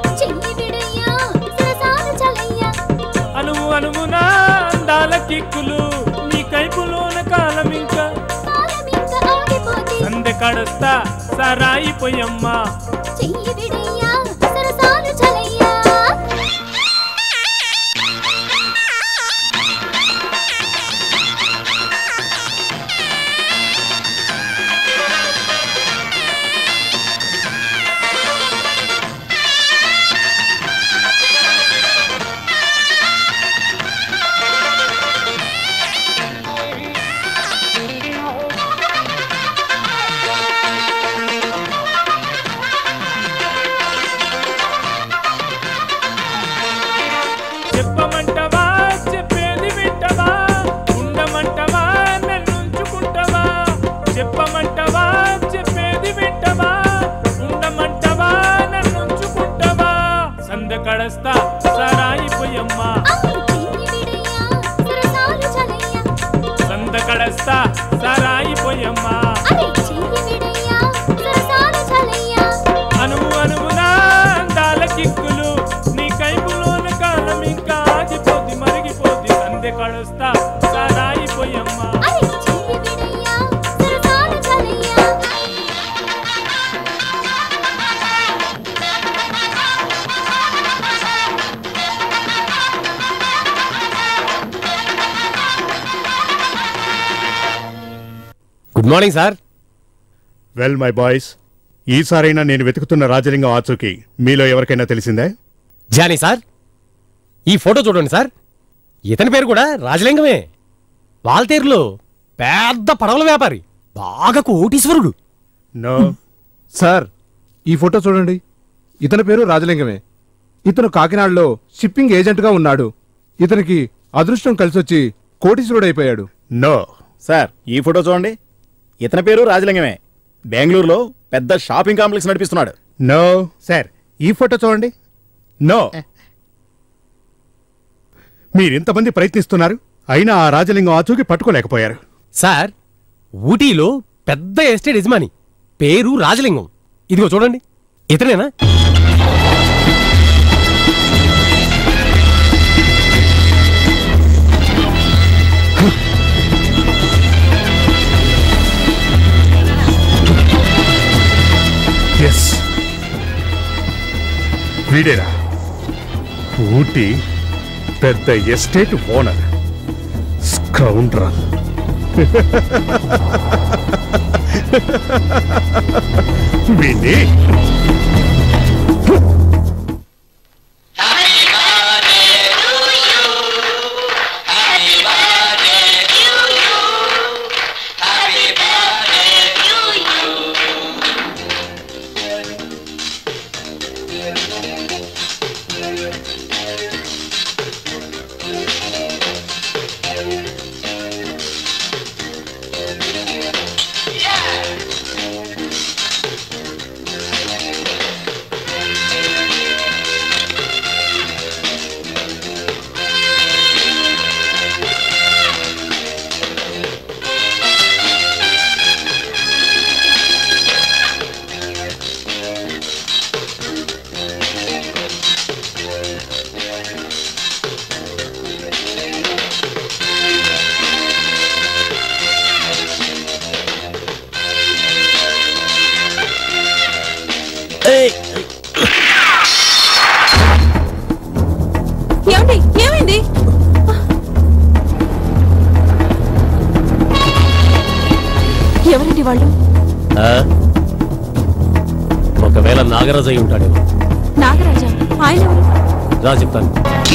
Speaker 8: అనువు అనువునా అందాల కిక్కులు నీ కైపులోన కాలం ఇంకా సందె కాడొస్తా సారాయిపోయమ్మా
Speaker 2: good morning sir
Speaker 3: well my boys ఈసారైనా నేను వెతుకుతున్న రాజలింగం ఆచూకీ మీలో ఎవరికైనా తెలిసిందే
Speaker 2: జానీ సార్ ఈ ఫోటో చూడండి సార్ ఇతని పేరు కూడా రాజలింగమే వాల్తేరులో పెద్ద పడవల వ్యాపారి బాగా కోటీశ్వరుడు
Speaker 3: నో
Speaker 1: సార్ ఈ ఫోటో చూడండి ఇతని పేరు రాజలింగమే ఇతను కాకినాడలో షిప్పింగ్ ఏజెంట్గా ఉన్నాడు ఇతనికి అదృష్టం కలిసొచ్చి కోటీశ్వరుడైపోయాడు
Speaker 3: నో
Speaker 4: సార్ ఈ ఫోటో చూడండి ఇతని పేరు రాజలింగమే బెంగళూరులో పెద్ద షాపింగ్ కాంప్లెక్స్ నడిపిస్తున్నాడు
Speaker 3: నో సార్ ఈ ఫోటో చూడండి నో మీరింతమంది ప్రయత్నిస్తున్నారు అయినా ఆ రాజలింగం ఆచూకీ పట్టుకోలేకపోయారు
Speaker 2: సార్ ఊటీలో పెద్ద ఎస్టేట్ యజమాని పేరు రాజలింగం ఇదిగో చూడండి ఇతనేనా
Speaker 3: ఎస్ వీడేరా ఊటీ పెద్ద ఎస్టేట్ ఓనర్ స్కౌండ్రల్ వీణ్ణి
Speaker 5: ఏమండి ఏమైంది ఎవరండి వాళ్ళు
Speaker 2: ఆ? ఒకవేళ నాగరాజు అయి ఉంటాడేమో
Speaker 5: నాగరాజా ఆయన ఎవరు
Speaker 2: రా చెప్తాను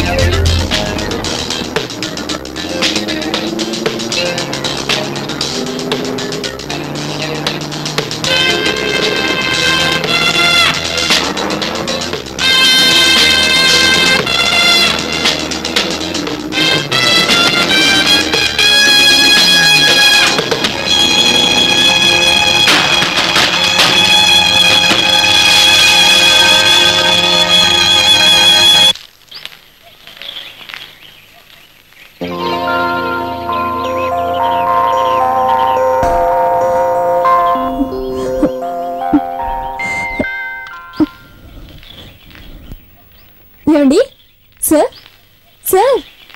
Speaker 6: ఏమండి సార్ సార్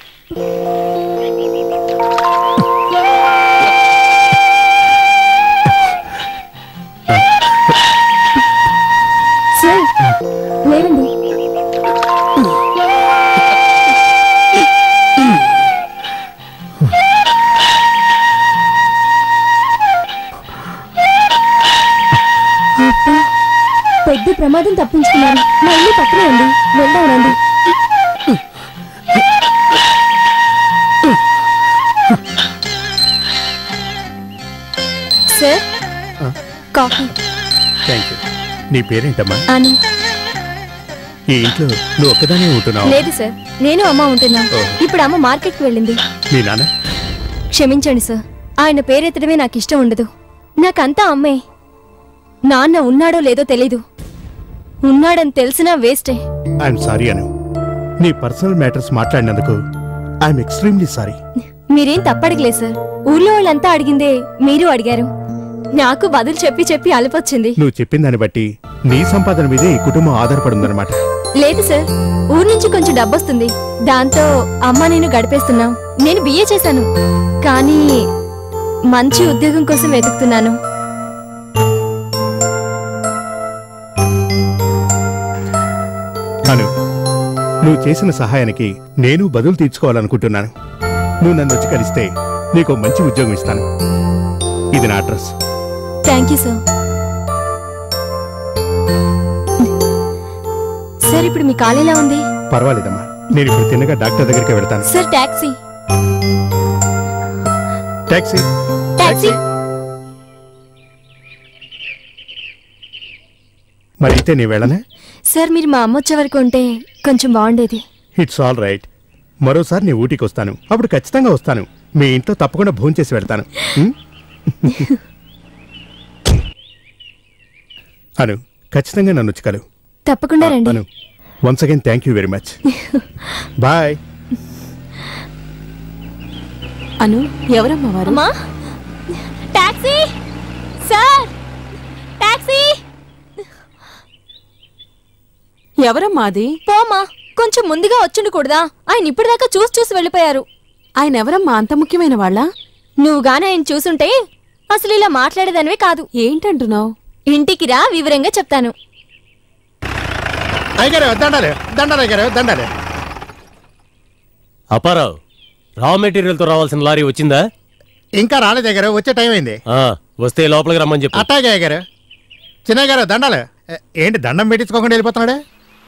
Speaker 6: సార్ లేవండి అబ్బా, పెద్ద ప్రమాదం తప్పించుకున్నారు మా ఇల్లు పక్కనే ఉంది వెళ్దామండి సార్ కాఫీ
Speaker 3: థ్యాంక్ యూ నీ పేరేంటమ్మా
Speaker 6: అని
Speaker 3: ఈ ఇంట్లో నువ్వు ఒక్కదానే ఉంటున్నావు
Speaker 6: లేదు సార్ నేను అమ్మ ఉంటున్నాం
Speaker 3: ఓ.
Speaker 6: ఇప్పుడు అమ్మ మార్కెట్కి వెళ్ళింది
Speaker 3: మీ నాన్న
Speaker 6: క్షమించండి సార్ ఆయన పేరెత్తడమే నాకు ఇష్టం ఉండదు నాకంతా అమ్మే నాన్న ఉన్నాడో లేదో తెలీదు ఉన్నాడని తెలిసినా వేస్టే
Speaker 3: ఐఎమ్ సారీ అను నీ పర్సనల్ మ్యాటర్స్ మాట్లాడినందుకు ఐఎమ్ ఎక్స్ట్రీమ్లీ సారీ
Speaker 6: మీరేం తప్పడగలేదు సార్ ఊర్లో వాళ్ళంతా అడిగిందే మీరు అడిగారు నాకు బదులు చెప్పి చెప్పి అలపొచ్చింది
Speaker 3: నువ్వు చెప్పిన దాన్ని బట్టి నీ సంపాదన మీదే ఈ కుటుంబం ఆధారపడుందన్నమాట
Speaker 6: లేదు సార్ ఊరు నుంచి కొంచెం డబ్బొస్తుంది దాంతో అమ్మ నేను గడిపేస్తున్నాం నేను బిఏ చేశాను కానీ మంచి ఉద్యోగం కోసం వెతుకుతున్నాను
Speaker 3: అను నువ్వు చేసిన సహాయానికి నేను బదులు తీర్చుకోవాలనుకుంటున్నాను నువ్వు నన్ను వచ్చి కలిస్తే నీకు మంచి ఉద్యోగం ఇస్తాను ఇది నా address
Speaker 6: thank you sir sir ఇప్పుడు మీ కాల్ ఎలా ఉంది
Speaker 3: పర్వాలేదమ్మా నేను ఇప్పుడు తిన్నగా డాక్టర్ దగ్గరికి వెళ్తాను
Speaker 6: సార్ టాక్సీ
Speaker 3: టాక్సీ
Speaker 6: టాక్సీ
Speaker 3: మరి అయితే నీ వెళ్ళనే
Speaker 6: సార్ మీరు మా అమ్మ వచ్చే వరకు ఉంటే కొంచెం బాగుండేది
Speaker 3: ఇట్స్ ఆల్ రైట్ మరోసారి నీ ఊటీకి వస్తాను అప్పుడు ఖచ్చితంగా వస్తాను మీ ఇంట్లో తప్పకుండా భోంచేసి చేసి వెళ్తాను ఉం? అను ఖచ్చితంగా నన్ను వచ్చి కలు
Speaker 6: తప్పకుండా రండి
Speaker 3: Anu once again thank you very much bye
Speaker 5: Anu ఎవరమ్మా వారు
Speaker 6: అమ్మా టాక్సీ సార్ టాక్సీ
Speaker 5: ఎవరమ్మా అది
Speaker 6: పోమా కొంచెం ముందుగా వచ్చుండకూడదా ఆయన ఇప్పటిదాకా చూసి చూసి వెళ్ళిపోయారు
Speaker 5: ఆయన ఎవరమ్మా అంత ముఖ్యమైన వాళ్ళ
Speaker 6: నువ్వు గాని ఆయన చూసుంటే అసలు ఇలా మాట్లాడేదానివే కాదు
Speaker 5: ఏంటంటున్నావు
Speaker 6: ఇంటికి రా వివరంగా చెప్తాను
Speaker 3: అయ్యగారు దండాలి దండాలి అయ్యగారు దండాలి
Speaker 2: అపారావు రా మెటీరియల్తో రావాల్సిన లారీ వచ్చిందా
Speaker 3: ఇంకా రాలేదు అయ్యగారు వచ్చే టైం అయింది
Speaker 2: ఆ, వస్తే లోపలికి రమ్మని చెప్పు
Speaker 3: అట్టాగే అయ్యగారు చిన్నయ్య గారు దండాలి ఏ, ఏంటి దండం పెట్టించుకోకుండా వెళ్ళిపోతున్నాడే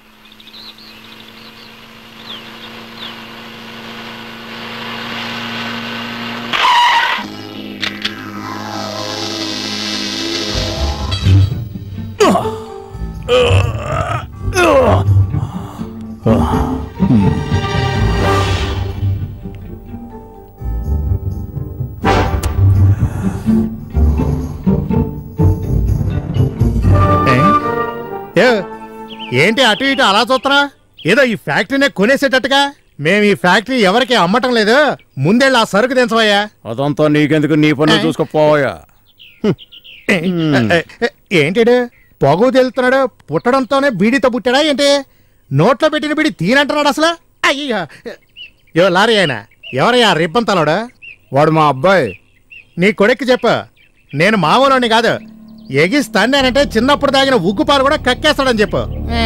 Speaker 3: ఏ? ఏ, ఏంటి అటు ఇటు అలా చూస్తున్నా ఏదో ఈ ఫ్యాక్టరీనే కొనేసేటట్టుగా మేము ఈ ఫ్యాక్టరీ ఎవరికి అమ్మటం లేదు ముందెళ్ళి ఆ సరుకు దించవయ్యా
Speaker 4: అదంతా నీకెందుకు నీ పనులు చూసుకోపోయా
Speaker 3: ఏ, ఏ, ఏ, ఏంటిడు పొగ తెలుతున్నాడు పుట్టడంతోనే బీడీతో పుట్టాడా ఏంటి నోట్లో పెట్టిన బీడి తీనంటున్నాడు అసలు అయ్యో యో లారీ ఆయన ఎవరయ్యా రిబ్బంతలోడు
Speaker 1: వాడు మా అబ్బాయి
Speaker 3: నీ కొడుక్కి చెప్పు నేను మామూలుని కాదు ఎగిస్తానంటే చిన్నప్పుడు తాగిన ఉగ్గు పాలు కూడా కక్కేస్తాడని చెప్పు ఏ.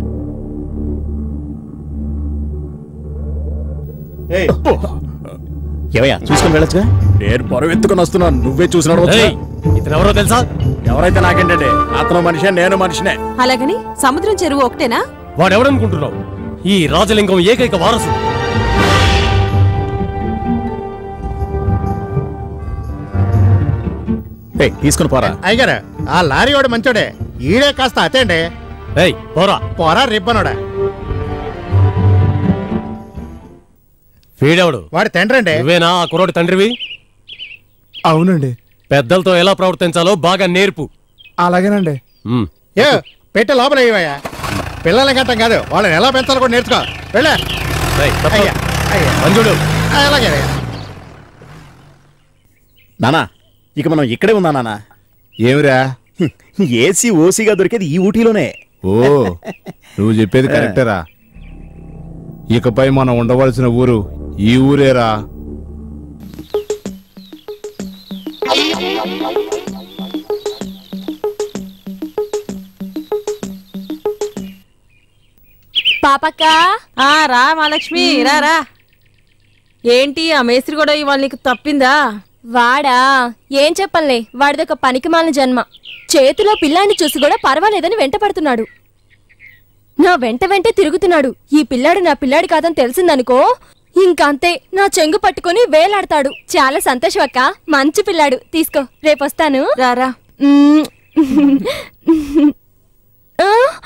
Speaker 3: ఏయ్,
Speaker 4: ఏవయ్యా చూసుకొని వెళ్ళొచ్చుగా నేను పరువు ఎత్తుకొని వస్తున్నాను నువ్వే చూసినాడు
Speaker 2: ఏయ్, ఇతను ఎవరో తెలుసా
Speaker 4: ఎవరైతే నాకేంటండి అతను మనిషే నేను మనిషినే
Speaker 5: అలాగని సముద్రం చెరువు ఒకటేనా
Speaker 2: వాడెవడనుకుంటున్నావు ఈ రాజలింగం ఏకైక వారసుడు
Speaker 4: ఏయ్, తీసుకుని పోరా
Speaker 3: అయ్యగారు ఆ లారీ వాడు మంచోడే ఈడే కాస్త అతేండి
Speaker 2: ఏయ్ పోరా
Speaker 3: పోరా రిబ్బనోడా
Speaker 2: వీడెవడు
Speaker 3: వాడి తండ్రి అండి
Speaker 2: నువ్వేనా ఆ కుర్రోడి తండ్రివి
Speaker 1: అవునండి
Speaker 2: పెద్దలతో ఎలా ప్రవర్తించాలో బాగా నేర్పు
Speaker 1: అలాగేనండి
Speaker 2: ఉమ్.
Speaker 3: ఏ పెట్టి లోపల ఇవ్వయ్యా పిల్లల్ని గంటం కాదు వాళ్ళని ఎలా పెంచాలో కూడా నేర్చుకో వెళ్ళా
Speaker 2: ఏయ్, తప్ప.
Speaker 3: అయ్యా అయ్యా
Speaker 2: మంజుడు
Speaker 3: ఆ, అలాగే
Speaker 4: నానా ఇక మనం ఇక్కడే ఉందా నానా
Speaker 1: ఏమిరా
Speaker 4: ఏసీ ఓసీగా దొరికేది ఈ ఊటీలోనే
Speaker 1: ఓ నువ్వు చెప్పేది కరెక్టేరా ఇకపై మనం ఉండవలసిన ఊరు ఈ ఊరేరా
Speaker 6: పాపక్క
Speaker 7: ఆ రా మహాలక్ష్మి రా రా ఏంటి ఆ మేస్త్రి కూడా ఇవాళ నీకు తప్పిందా
Speaker 6: వాడా ఏం చెప్పంలే వాడిదొక పనికిమాలిన జన్మ చేతిలో పిల్లాన్ని చూసి కూడా పర్వాలేదని వెంట పడుతున్నాడు నా వెంట వెంటే తిరుగుతున్నాడు ఈ పిల్లాడు నా పిల్లాడి కాదని తెలిసిందనుకో ఇంకంతే నా చెంగు పట్టుకొని వేలాడతాడు చాలా సంతోషం అక్క మంచి పిల్లాడు తీసుకో రేపొస్తాను
Speaker 7: రా రా
Speaker 6: మ్మ్. ఆ?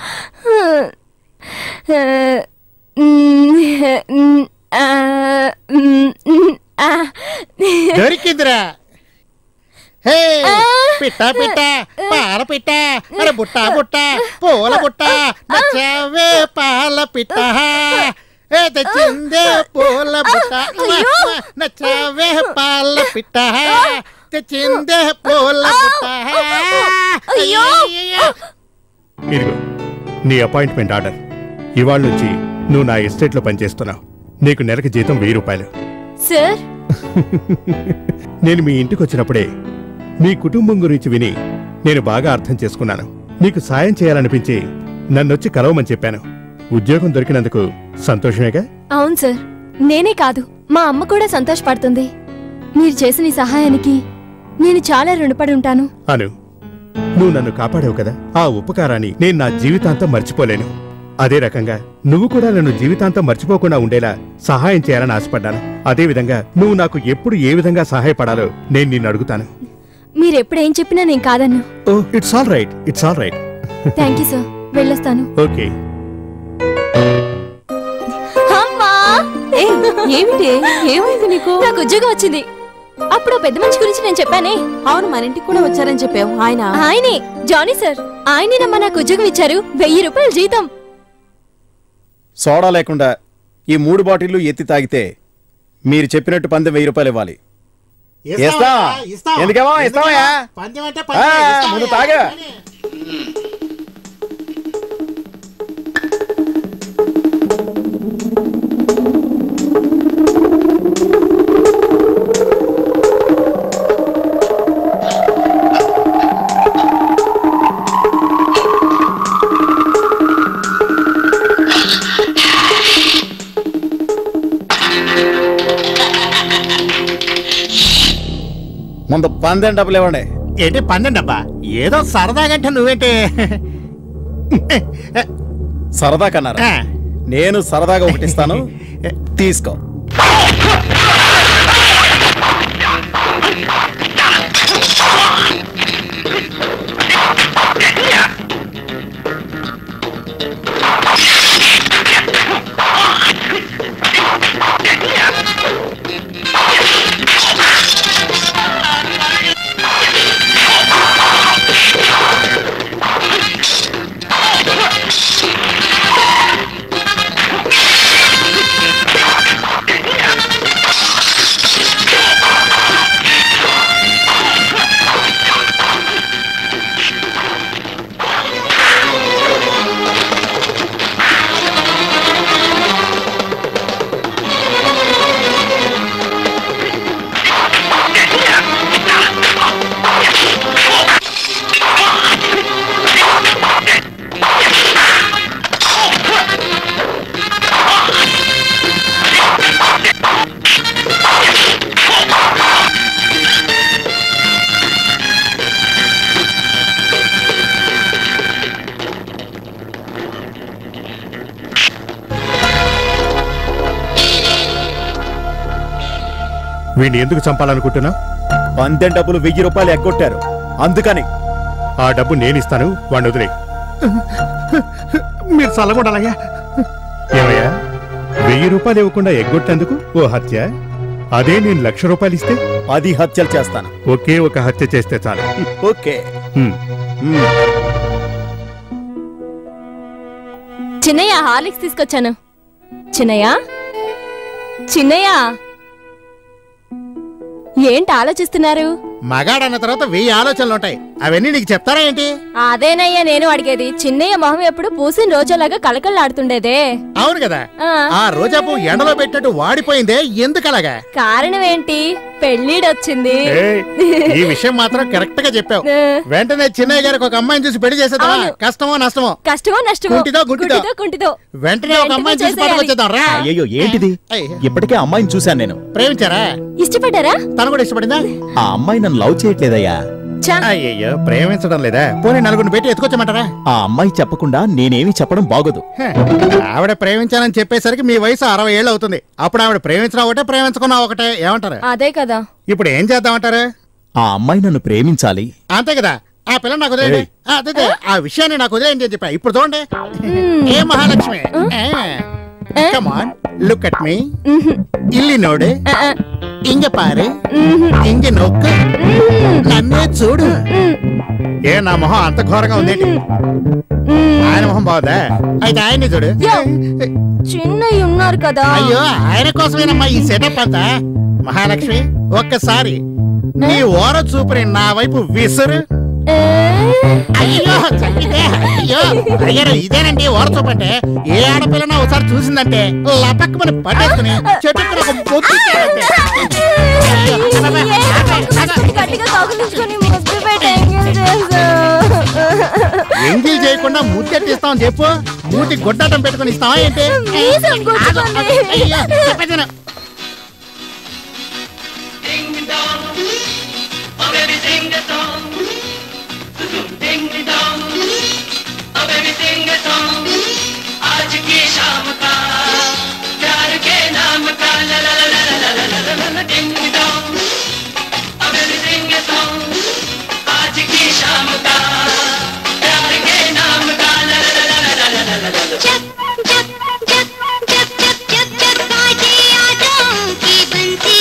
Speaker 6: మ్మ్. ఆ, మ్మ్. ఆ.
Speaker 3: దొరికిందిరా హే పిట్ట పిట్ట పాల పిట్ట అరే బుట్ట బుట్ట పూల బుట్ట నచ్చావే పాల పిట్ట ఏ తెచ్చిందే పూల బుట్ట నచ్చావే పాల పిట్ట తెచ్చిందే పూల బుట్ట
Speaker 6: అయ్యో.
Speaker 3: ఇదిగో నీ అపాయింట్మెంట్ ఆర్డర్ ఇవాళ నుంచి నువ్వు నా ఎస్టేట్లో పనిచేస్తున్నావు నీకు నెలకు జీతం వెయ్యి రూపాయలు
Speaker 6: సార్
Speaker 3: నేను మీ ఇంటికి వచ్చినప్పుడే మీ కుటుంబం గురించి విని నేను బాగా అర్థం చేసుకున్నాను నీకు సాయం చేయాలనిపించి నన్నొచ్చి కలవమని చెప్పాను ఉద్యోగం దొరికినందుకు సంతోషమేగా
Speaker 6: అవును సార్ నేనే కాదు మా అమ్మ కూడా సంతోషపడుతుంది మీరు చేసిన ఈ సహాయానికి నేను చాలా రుణపడి ఉంటాను
Speaker 3: అను నువ్వు నన్ను కాపాడావు కదా ఆ ఉపకారాన్ని నేను నా జీవితాంతం మర్చిపోలేను అదే రకంగా నువ్వు కూడా నన్ను జీవితాంతం మర్చిపోకుండా ఉండేలా సహాయం చేయాలని ఆశపడ్డాను అదే విధంగా నువ్వు నాకు ఎప్పుడు ఏ విధంగా సహాయపడాలో నేను నిన్ను అడుగుతాను
Speaker 6: మీరెప్పుడేం చెప్పినా నేను కాదన్ను
Speaker 3: oh it's all right it's all right
Speaker 6: thank you sir వెళ్ళొస్తాను
Speaker 3: ఓకే
Speaker 6: అమ్మా
Speaker 5: ఏ ఏమిటి ఏమైంది నీకు
Speaker 6: నాకు ఉద్యోగం వచ్చింది అప్పుడు పెద్ద మనిషి గురించి నేను చెప్పానే
Speaker 5: అవును మన ఇంటికి కూడా వచ్చారని చెప్పావు ఆయన
Speaker 6: ఆయనే జానీ సార్ ఆయనేనమ్మా నాకు ఉద్యోగం ఇచ్చారు వెయ్యి రూపాయలు జీతం
Speaker 4: సోడా లేకుండా ఈ మూడు బాటిళ్లు ఎత్తి తాగితే మీరు చెప్పినట్టు పందెం వెయ్యి రూపాయలు ఇవ్వాలి ఇస్తాం. ఎందుకేమో? ఇస్తామయ్యా. ఆ, ముందు తాగా ముందు పందెం డబ్బులు ఇవ్వండి
Speaker 3: ఏంటి పన్నెండు అబ్బా ఏదో సరదాగంటే నువ్వేంటి
Speaker 4: సరదా కన్నారు
Speaker 3: ఆ.
Speaker 4: నేను సరదాగా ఒకటి ఇస్తాను తీసుకో
Speaker 3: వీడిని ఎందుకు చంపాలనుకుంటున్నావు
Speaker 4: పందెం డబ్బులు వెయ్యి రూపాయలు ఎగ్గొట్టారు అందుకని
Speaker 3: ఆ డబ్బు నేను ఇస్తాను వాడిని వదిలే మీరు చల్లగొండాలయ్యా ఏమయ్యా వెయ్యి రూపాయలు ఇవ్వకుండా ఎగ్గొట్టేందుకు ఓ హత్య అదే నేను లక్ష రూపాయలు ఇస్తే
Speaker 4: పది హత్యలు చేస్తాను
Speaker 3: ఒకే ఒక హత్య చేస్తే చాలు
Speaker 4: ఓకే
Speaker 3: హ్మ్.
Speaker 4: మ్మ్.
Speaker 6: చిన్నయ్య హార్లిక్స్ తీసుకొచ్చాను చిన్నయ్య చిన్నయ్య ఏంటి ఆలోచిస్తున్నారు
Speaker 3: మగాడన్న తర్వాత వెయ్యి ఆలోచనలు ఉంటాయి అవన్నీ నీకు చెప్తారా ఏంటి
Speaker 6: అదేనయ్యా నేను అడిగేది చిన్నయ్య మొహం ఎప్పుడు పూసిన రోజులాగా కళకళలాడుతుండేదే
Speaker 3: అవును కదా
Speaker 6: ఆ,
Speaker 3: ఆ రోజా పువ్వు ఎండలో పెట్టినట్టు వాడిపోయిందే ఎందుకు అలాగా
Speaker 6: కారణం ఏంటి పెళ్ళిడొచ్చింది
Speaker 3: ఏయ్, ఈ విషయం మాత్రం కరెక్ట్ గా చెప్పావు
Speaker 6: ఆ,
Speaker 3: వెంటనే చిన్నయ్య గారికి ఒక అమ్మాయిని చూసి పెళ్లి చేసేదా
Speaker 6: అవును.
Speaker 3: కష్టమో నష్టమో
Speaker 6: కష్టమో నష్టమో
Speaker 3: గుంటిదో, గుంటిదో.
Speaker 6: గుంటిదో గుంటిదో
Speaker 3: వెంటనే ఒక
Speaker 6: వెంటనే
Speaker 3: అమ్మాయిని చూసి
Speaker 6: చేసేయాలి.
Speaker 3: పట్టుకొచ్చేద్దాం రా
Speaker 4: అయ్యో ఏంటిది
Speaker 3: ఏయ్.
Speaker 4: ఇప్పటికే అమ్మాయిని చూశాను నేను
Speaker 3: ప్రేమించారా
Speaker 6: ఇష్టపడ్డారా
Speaker 3: తను కూడా ఇష్టపడిందా
Speaker 4: ఆ అమ్మాయి నన్ను లవ్ చేయట్లేదయ్యా
Speaker 6: చా
Speaker 3: అయ్యయ్యో ప్రేమించడం లేదా పోనీ నలుగురిని పెట్టి ఎత్తుకొచ్చమంటారా
Speaker 4: ఆ అమ్మాయి చెప్పకుండా నేనేమి చెప్పడం బాగోదు
Speaker 3: హ, ఆవిడ ప్రేమించాలని చెప్పేసరికి మీ వయసు అరవై ఏళ్ళు అవుతుంది అప్పుడు ఆవిడ ప్రేమించడం ఒకటే ప్రేమించుకున్నా ఒకటే ఏమంటారు
Speaker 6: అదే కదా
Speaker 3: ఇప్పుడు ఏం చేద్దామంటారు
Speaker 4: ఆ అమ్మాయి నన్ను ప్రేమించాలి
Speaker 3: అంతే కదా ఆ పిల్ల నాకు వదిలేండి
Speaker 4: ఏయ్.
Speaker 3: ఆ, అదే అదే, ఆ విషయాన్ని నాకు వదిలేండి అని చెప్పా ఇప్పుడు చూడండి ఏ Mahalakshmi come on look at me ఇల్లి నోడు ఇంగ పారు ఇంగ నొక్కు నన్నే చూడు ఏ నా మొహం అంత ఘోరంగా ఉందేంటి ఆయన మొహం బాగుందా అయితే ఆయన్ని చూడు
Speaker 6: యో. చిన్నయ్య ఉన్నారు కదా
Speaker 3: అయ్యో ఆయన కోసమేనమ్మా ఈ సెటప్ అంతా మహాలక్ష్మి ఒక్కసారి నీ ఓర చూపుని నా వైపు విసురు
Speaker 6: ఏ?
Speaker 3: అయ్యో చంపితే అయ్యో అయ్యారు ఇదేనండి ఓర చూపు అంటే ఏ ఆడపిల్లనో ఒకసారి చూసిందంటే లపక్కమని పట్టేసుకుని చెట్టుకుని ఒక బొద్దు ఇచ్చారంటే. అయ్యో, అబ్బబ్బా, ఆగండి, ఆగండి.
Speaker 6: గట్టిగా కౌగిలించుకొని ముద్దు పెట్టి ఎంగేజ్ చేశావు.
Speaker 3: ఎంగిల్ చేయకుండా ముద్దెట్టిస్తామని చెప్పు మూతి గుడ్డటం పెట్టుకుని ఇస్తావా ఏంటి
Speaker 6: మీసం గుచ్చుకుంది.
Speaker 3: అయ్యో, చెప్పేది విను.
Speaker 9: baby sing a song. Ding dong. Oh baby sing a song. आज की शाम का प्यार के नाम का ला ला ला ला ला ला ला ला ला ding dong Oh baby sing a song. आज की शाम का प्यार के नाम का ला ला ला ला ला ला ला ला ला
Speaker 10: जब जब जब जब जब जब जब बाजे यादों की बंसी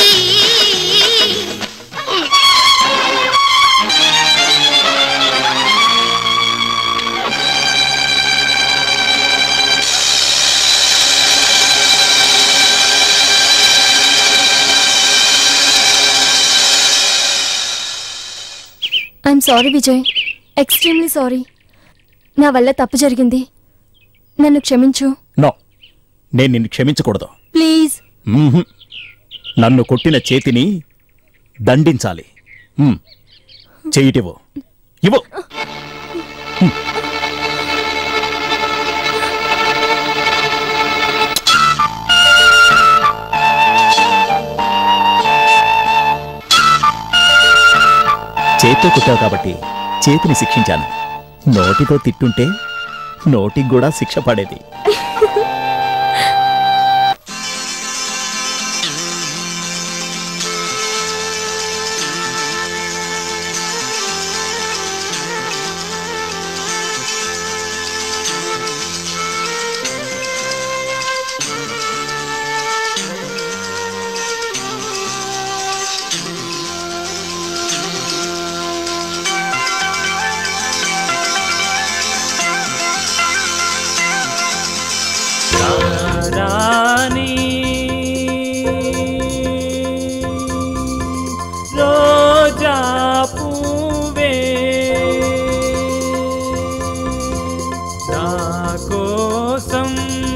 Speaker 6: I'm sorry Vijay extremely sorry నా వల్ల తప్పు జరిగింది నన్ను క్షమించు
Speaker 4: నో నేను నిన్ను క్షమించకూడదు
Speaker 6: ప్లీజ్
Speaker 4: మ్మ్హ్. నన్ను కొట్టిన చేతిని దండించాలి మ్. చెయ్యిటివ్వు ఇవ్వు చేత్తో కుట్టావు కాబట్టి చేతిని శిక్షించాను నోటితో తిట్టుంటే నోటికి కూడా శిక్ష పడేది
Speaker 8: రాణి రోజా పూవే నా కోసం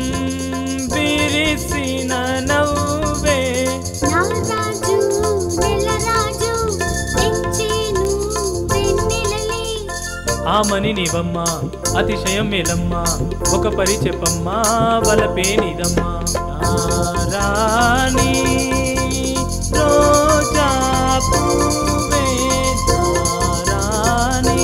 Speaker 8: విరిసిన నవ్వే
Speaker 10: నారాజు నెలరాజు తెచ్చేను వెన్నెలలే
Speaker 8: ఆమని నీవమ్మ అతిశయం మేలమ్మ ఒక పరి చెప్పమ్మా వలపేనిదమ్మా రాణి రోజా పూవే రాణి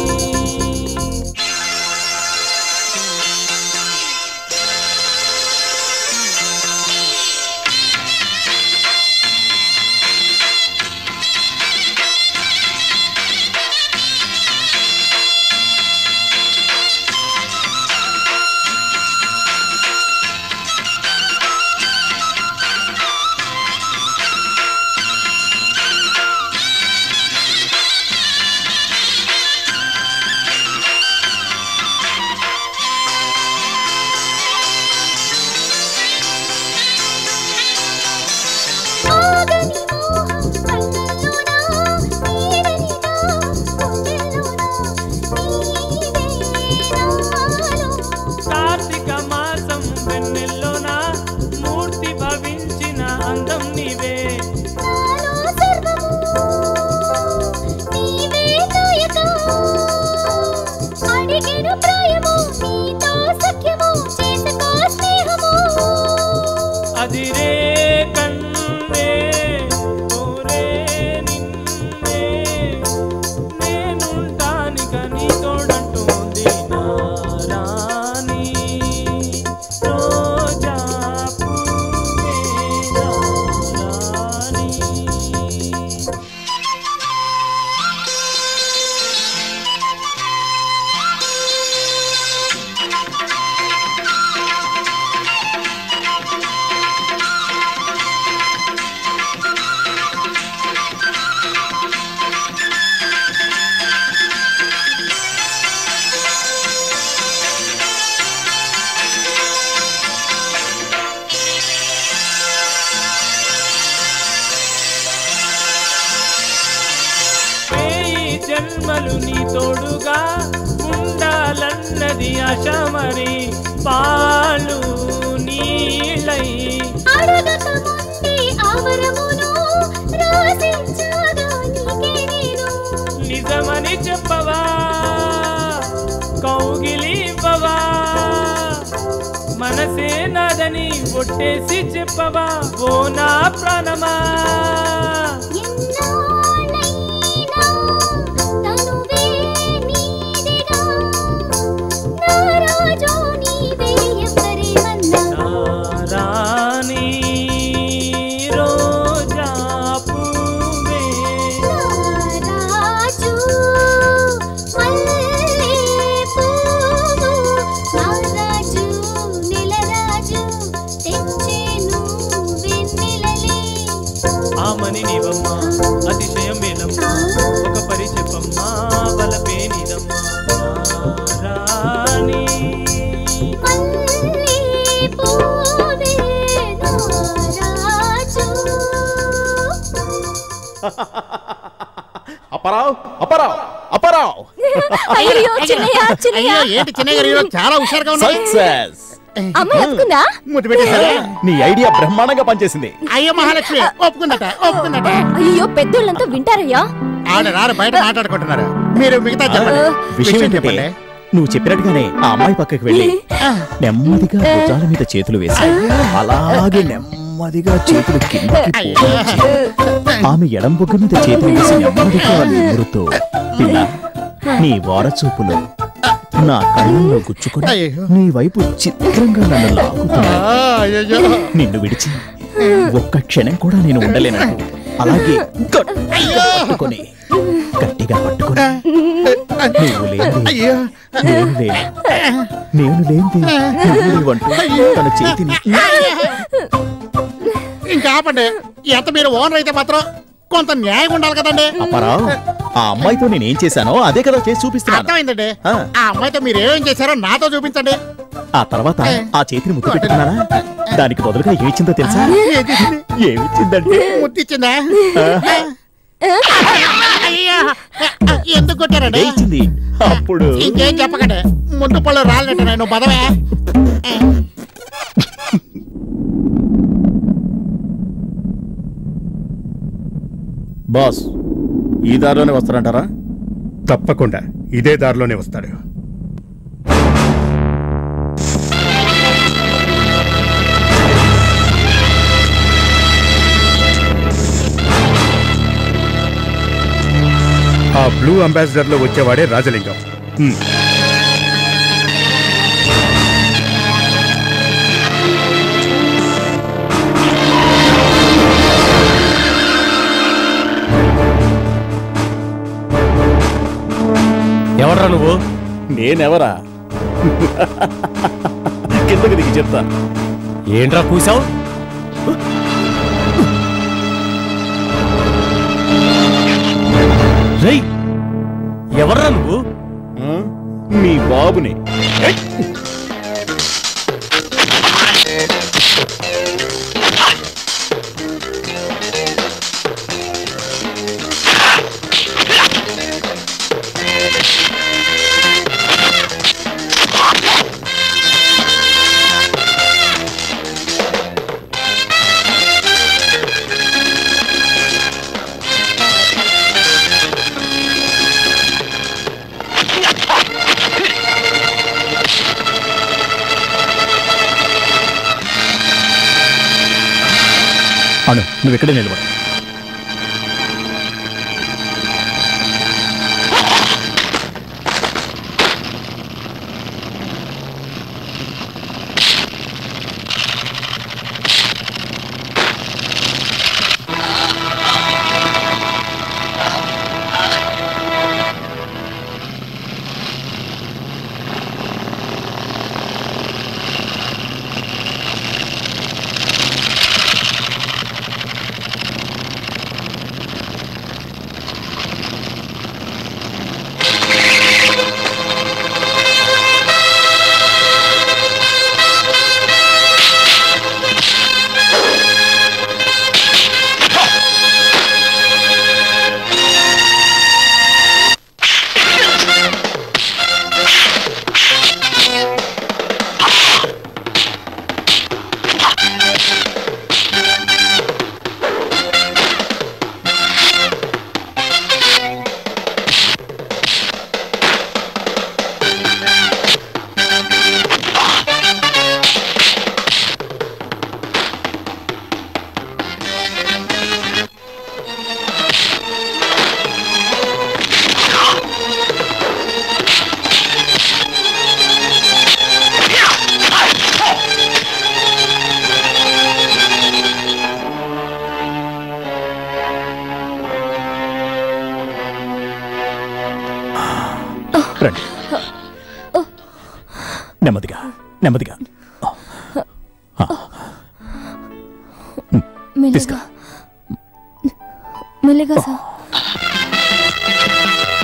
Speaker 10: ఆగని మోహం కళ్ళలోనా నీరనిదా గుండెలోనా నీవే నాలో
Speaker 8: కార్తీక మాసం వెన్నెల్లోన మూర్తి భవించిన అందం నీవే
Speaker 10: నాలో సర్వము నీవే నాయకా అడిగిన ప్రాయము నీతో సఖ్యము చేసుకో స్నేహము
Speaker 8: అదిరే కన్నే కోరే నిన్నే నేనుంటానిక నీ తోడంటోంది నా రాణి రోజా పూవే నా రాణి వేయి జన్మలు నీ తోడుగా ఉండాలన్నది ఆశ మరి పాలు నీళ్ళై
Speaker 10: అడగక ముందే ఆవరమును రాసించాగా నీకే నేను
Speaker 8: నిజమని చెప్పవా కౌగిలివ్వవా మనసే నాదని ఒట్టేసి చెప్పవా ఓ నా ప్రాణమా
Speaker 10: ఎన్నాళ్ళైనా
Speaker 4: అపరావ్ అపరావ్ అపరావ్
Speaker 6: అయ్యో చిన్నయ్య చిన్నయ్య
Speaker 3: అయ్యో ఏంటి చిన్నయ్య గారు ఈరోజు చాలా హుషారుగా ఉన్నారు
Speaker 4: సక్సెస్
Speaker 6: అమ్మాయి ఒప్పుకుందా
Speaker 3: ముద్దు పెట్టేశారా
Speaker 4: నీ ఐడియా బ్రహ్మాండంగా పనిచేసింది
Speaker 3: అయ్యో మహాలక్ష్మి ఒప్పుకుందట ఒప్పుకుందట
Speaker 6: అయ్యో పెద్దోళ్ళంతా వింటారయ్యా
Speaker 3: ఆడ రారు బయట మాట్లాడుకుంటున్నారు మీరు మిగతా చెప్పండి
Speaker 4: విషయం ఏంటంటే నువ్వు చెప్పినట్టుగానే ఆ అమ్మాయి పక్కకి వెళ్ళి నెమ్మదిగా భుజాల మీద చేతులు వేసి అలాగే నెమ్మదిగా చేతులు కిందకి పోనిచ్చి, ఆమె ఎడం బుగ్గ మీద చేతులు వేసి నెమ్మదిగా నిమురుతూ పిల్ల నీ వారచూపులు నా కళ్ళల్లో గుచ్చుకొని
Speaker 3: అయ్యో.
Speaker 4: నీ వైపు చిత్రంగా నన్ను లాగుతున్నాయి
Speaker 3: అయ్యో
Speaker 4: నిన్ను విడిచి ఒక్క క్షణం కూడా నేను ఉండలేనట్టు అలాగే గట్టిగా పట్టుకొని గట్టిగా పట్టుకొని నువ్వు లేని
Speaker 3: అయ్యో
Speaker 4: నేను లేను నేను లేనిది నువ్వు లేవంటూ తన చేతిని
Speaker 3: ఇంకా ఆపండి ఎంత మీరు ఓనర్ అయితే మాత్రం కొంత న్యాయం ఉండాలి కదండి
Speaker 4: అప్పారావు ఆ అమ్మాయితో నేనేం చేశానో అదే కదా చేసి చూపిస్తున్నాను
Speaker 3: అర్థమైందండి
Speaker 4: ఆ.
Speaker 3: ఆ అమ్మాయితో మీరు ఏమేం చేశారో నాతో చూపించండి
Speaker 4: ఆ తర్వాత ఆ చేతిని ముద్దు పెట్టుకున్నారా దానికి బదులుగా ఏమిచ్చిందో తెలుసా ఏమిచ్చిందంటే
Speaker 3: ముట్టిచ్చిందా అయ్యో ఎందుకు కొట్టారండి
Speaker 4: ఇచ్చింది అప్పుడు
Speaker 3: ఇంకేం చెప్పకండి ముందు పళ్ళు రాలినట్టు నేను పదవే
Speaker 4: బాస్ ఈ దారిలోనే వస్తారంటారా
Speaker 3: తప్పకుండా ఇదే దారిలోనే వస్తాడు ఆ బ్లూ అంబాసిడర్ లో వచ్చేవాడే రాజలింగం హ్మ్.
Speaker 2: ఎవర్రా నువ్వు
Speaker 4: నేనెవరా కిందకి దిగి చెప్తా
Speaker 2: ఏంట్రా కూసావు రేయ్ ఎవర్రా నువ్వు
Speaker 4: ఆ? మీ బాబుని అను నువ్వు ఇక్కడే నిలబడు రండి నెమ్మదిగా నెమ్మదిగా
Speaker 6: మెల్లిగా మెల్లిగా సార్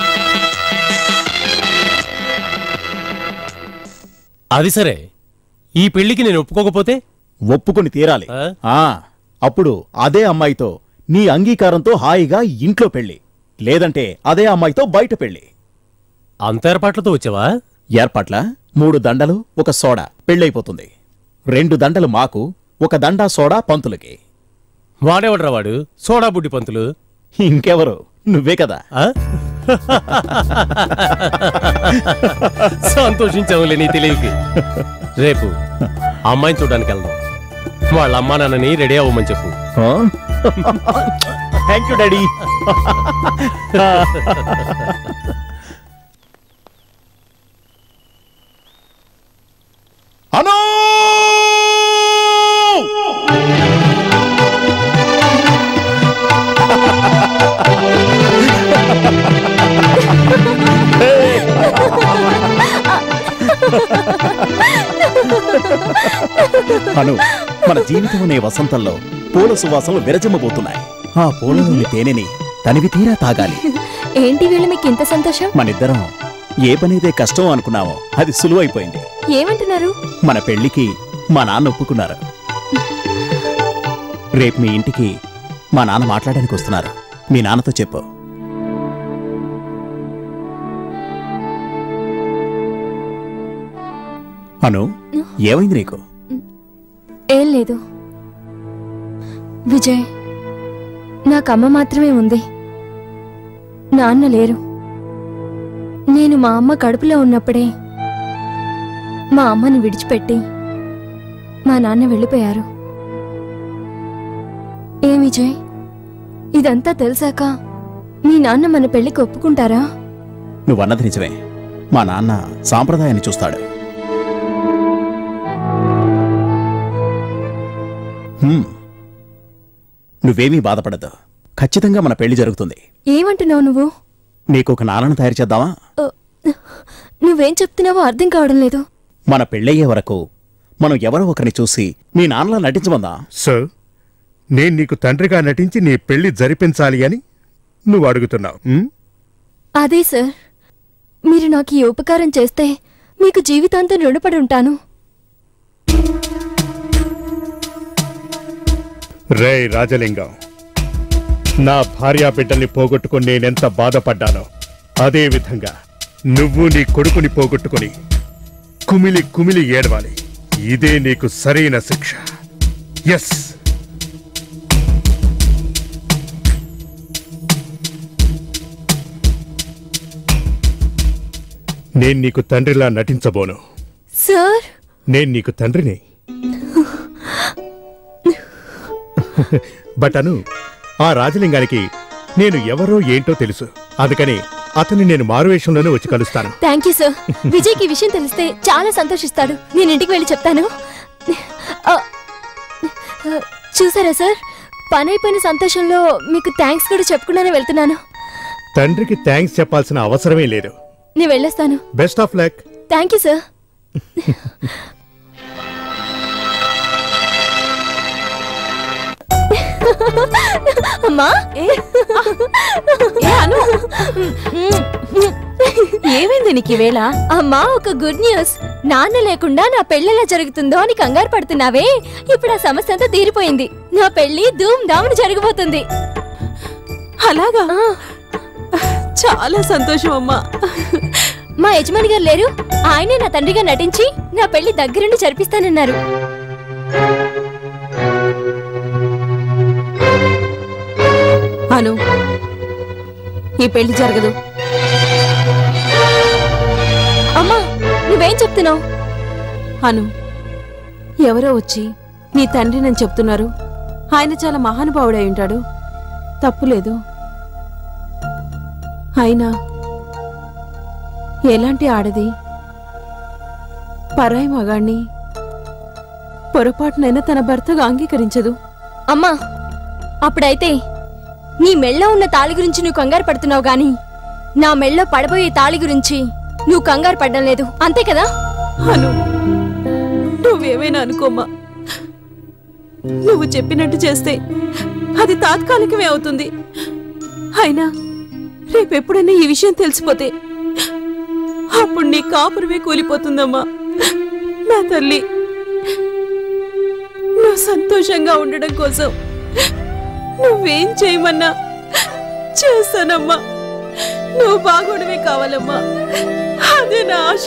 Speaker 2: అది సరే ఈ పెళ్లికి నేను ఒప్పుకోకపోతే
Speaker 4: ఒప్పుకొని తీరాలి
Speaker 2: ఆ?
Speaker 4: ఆ అప్పుడు అదే అమ్మాయితో నీ అంగీకారంతో హాయిగా ఇంట్లో పెళ్లి లేదంటే అదే అమ్మాయితో బయట పెళ్లి
Speaker 2: అంత ఏర్పాట్లతో వచ్చావా
Speaker 4: ఏర్పాట్ల మూడు దండలు ఒక సోడా పెళ్ళైపోతుంది రెండు దండలు మాకు ఒక దండా సోడా పంతులకి
Speaker 2: వాడేవడ్రా వాడు సోడా బుడ్డి పంతులు
Speaker 4: ఇంకెవరు నువ్వే కదా
Speaker 2: ఆ? సంతోషించావులే నీ తెలివికి రేపు అమ్మాయిని చూడడానికి వెళ్దాం వాళ్ళ అమ్మా నాన్నని రెడీ అవ్వమని చెప్పు
Speaker 4: థ్యాంక్ యూ డాడీ అనో అను మన జీవితం అనే వసంతంలో పూల సువాసనలు విరజమ్మబోతున్నాయి ఆ పూలలోని తేనెని తనివి తీరా తాగాలి
Speaker 6: ఏంటి వీళ్ళు మీకు ఇంత సంతోషం
Speaker 4: మనిద్దరం ఏ పనైతే కష్టం అనుకున్నామో అది సులువైపోయింది
Speaker 6: ఏమంటున్నారు
Speaker 4: మన పెళ్లికి మా నాన్న ఒప్పుకున్నారు రేపు మీ ఇంటికి మా నాన్న మాట్లాడడానికి వస్తున్నారు మీ నాన్నతో చెప్పు అను ఏమైంది నీకు
Speaker 6: ఏం లేదు విజయ్ నాకు అమ్మ మాత్రమే ఉంది నాన్న లేరు నేను మా అమ్మ కడుపులో ఉన్నప్పుడే మా అమ్మని విడిచిపెట్టి మా నాన్న వెళ్ళిపోయారు ఏం విజయ్ ఇదంతా తెలిసాక మీ నాన్న మన పెళ్లికి ఒప్పుకుంటారా
Speaker 4: నువ్వన్నది నిజమే మా నాన్న సాంప్రదాయాన్ని చూస్తాడు హ్మ్. నువ్వేమీ బాధపడద్దు ఖచ్చితంగా మన పెళ్లి జరుగుతుంది
Speaker 6: ఏమంటున్నావు నువ్వు
Speaker 4: నీకు ఒక నాన్నను తయారు చేద్దామా
Speaker 6: ఓ, నువ్వేం చెప్తున్నావో అర్థం కావడం లేదు
Speaker 4: మన పెళ్ళయ్యే వరకు మనం ఎవరో ఒకరిని చూసి మీ నాన్నలా నటించమందా
Speaker 3: సార్ నేను నీకు తండ్రిగా నటించి నీ పెళ్లి జరిపించాలి అని నువ్వు అడుగుతున్నావు ఉమ్?
Speaker 6: అదే సార్ మీరు నాకు ఈ ఉపకారం చేస్తే మీకు జీవితాంతం రుణపడి ఉంటాను
Speaker 3: రే రాజలింగం నా భార్యా బిడ్డల్ని పోగొట్టుకుని నేనెంత బాధపడ్డానో అదే విధంగా నువ్వు నీ కొడుకుని పోగొట్టుకుని కుమిలి కుమిలి ఏడవాలి ఇదే నీకు సరైన శిక్ష ఎస్ నేను నీకు తండ్రిలా నటించబోను
Speaker 6: సార్
Speaker 3: నేను నీకు తండ్రిని బట్ అను ఆ రాజలింగానికి నేను ఎవరో ఏంటో తెలుసు అందుకని అతన్ని నేను మారువేషంలోనే వచ్చి కలుస్తాను
Speaker 6: థ్యాంక్ యూ సార్ విజయ్కి ఈ విషయం తెలిస్తే చాలా సంతోషిస్తాడు నేను ఇంటికి వెళ్ళి చెప్తాను ఆ, ఆ, చూసారా సార్ పని అయిపోయిన సంతోషంలో మీకు థ్యాంక్స్ కూడా చెప్పకుండానే వెళ్తున్నాను
Speaker 3: తండ్రికి థ్యాంక్స్ చెప్పాల్సిన అవసరమే లేదు
Speaker 6: నేను వెళ్ళొస్తాను
Speaker 3: best of luck
Speaker 6: thank you sir అమ్మా
Speaker 7: ఏమైంది నీకు ఈవేళ
Speaker 6: అమ్మా ఒక గుడ్ న్యూస్ నాన్న లేకుండా నా పెళ్ళెలా జరుగుతుందో అని కంగారు పడుతున్నావే ఇప్పుడు ఆ సమస్య అంతా తీరిపోయింది నా పెళ్లి ధూమ్ ధామ్ జరగబోతుంది
Speaker 7: అలాగా చాలా సంతోషం అమ్మా
Speaker 6: మా యజమాని గారు లేరు ఆయనే నా తండ్రిగా నటించి నా పెళ్లి దగ్గరుండి జరిపిస్తానన్నారు
Speaker 7: అను ఈ పెళ్లి జరగదు
Speaker 6: అమ్మా నువ్వేం చెప్తున్నావు
Speaker 7: అను ఎవరో వచ్చి నీ తండ్రినని చెప్తున్నారు ఆయన చాలా మహానుభావుడై ఉంటాడు తప్పులేదు అయినా ఎలాంటి ఆడది పరాయి మగాణ్ణి పొరపాటునైనా తన భర్తగా అంగీకరించదు
Speaker 6: అమ్మా అప్పుడైతే నీ మెళ్ళో ఉన్న తాళి గురించి నువ్వు కంగారు పడుతున్నావు గాని నా మెళ్ళో పడబోయే తాళి గురించి నువ్వు కంగారు పడ్డం లేదు అంతే కదా
Speaker 7: అను నువ్వేమైనా అనుకోమ్మా నువ్వు చెప్పినట్టు చేస్తే అది తాత్కాలికమే అవుతుంది అయినా రేపెప్పుడైనా ఈ విషయం తెలిసిపోతే అప్పుడు నీ కాపురమే కూలిపోతుందమ్మా నా తల్లి
Speaker 5: నువ్వు సంతోషంగా ఉండడం కోసం నువ్వేం చేయమన్నా చేస్తానమ్మా నువ్వు బాగోడమే కావాలమ్మా అదే నా ఆశ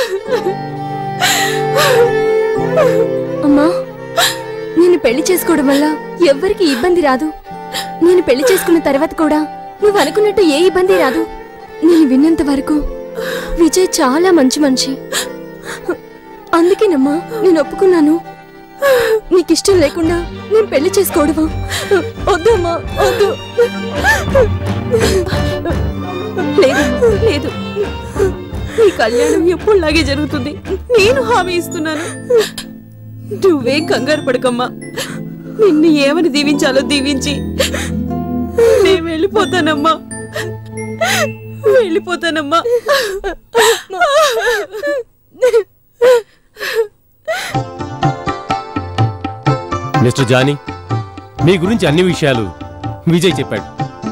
Speaker 6: అమ్మా నేను పెళ్లి చేసుకోవడం వల్ల ఎవ్వరికి ఇబ్బంది రాదు నేను పెళ్లి చేసుకున్న తర్వాత కూడా నువ్వు అనుకున్నట్టు ఏ ఇబ్బంది రాదు నేను విన్నంత వరకు విజయ్ చాలా మంచి మనిషి అందుకేనమ్మా నేను ఒప్పుకున్నాను నీకిష్టం లేకుండా నేను పెళ్లి చేసుకోవడమా వద్దమ్మా వద్దు
Speaker 5: లేదు లేదు ఈ కళ్యాణం ఎప్పుడులాగే జరుగుతుంది నేను హామీ ఇస్తున్నాను నువ్వేం కంగారు పడకమ్మా నిన్ను ఏమని దీవించాలో దీవించి నేను వెళ్ళిపోతానమ్మా వెళ్ళిపోతానమ్మా
Speaker 2: మిస్టర్ జానీ మీ గురించి అన్ని విషయాలు విజయ్ చెప్పాడు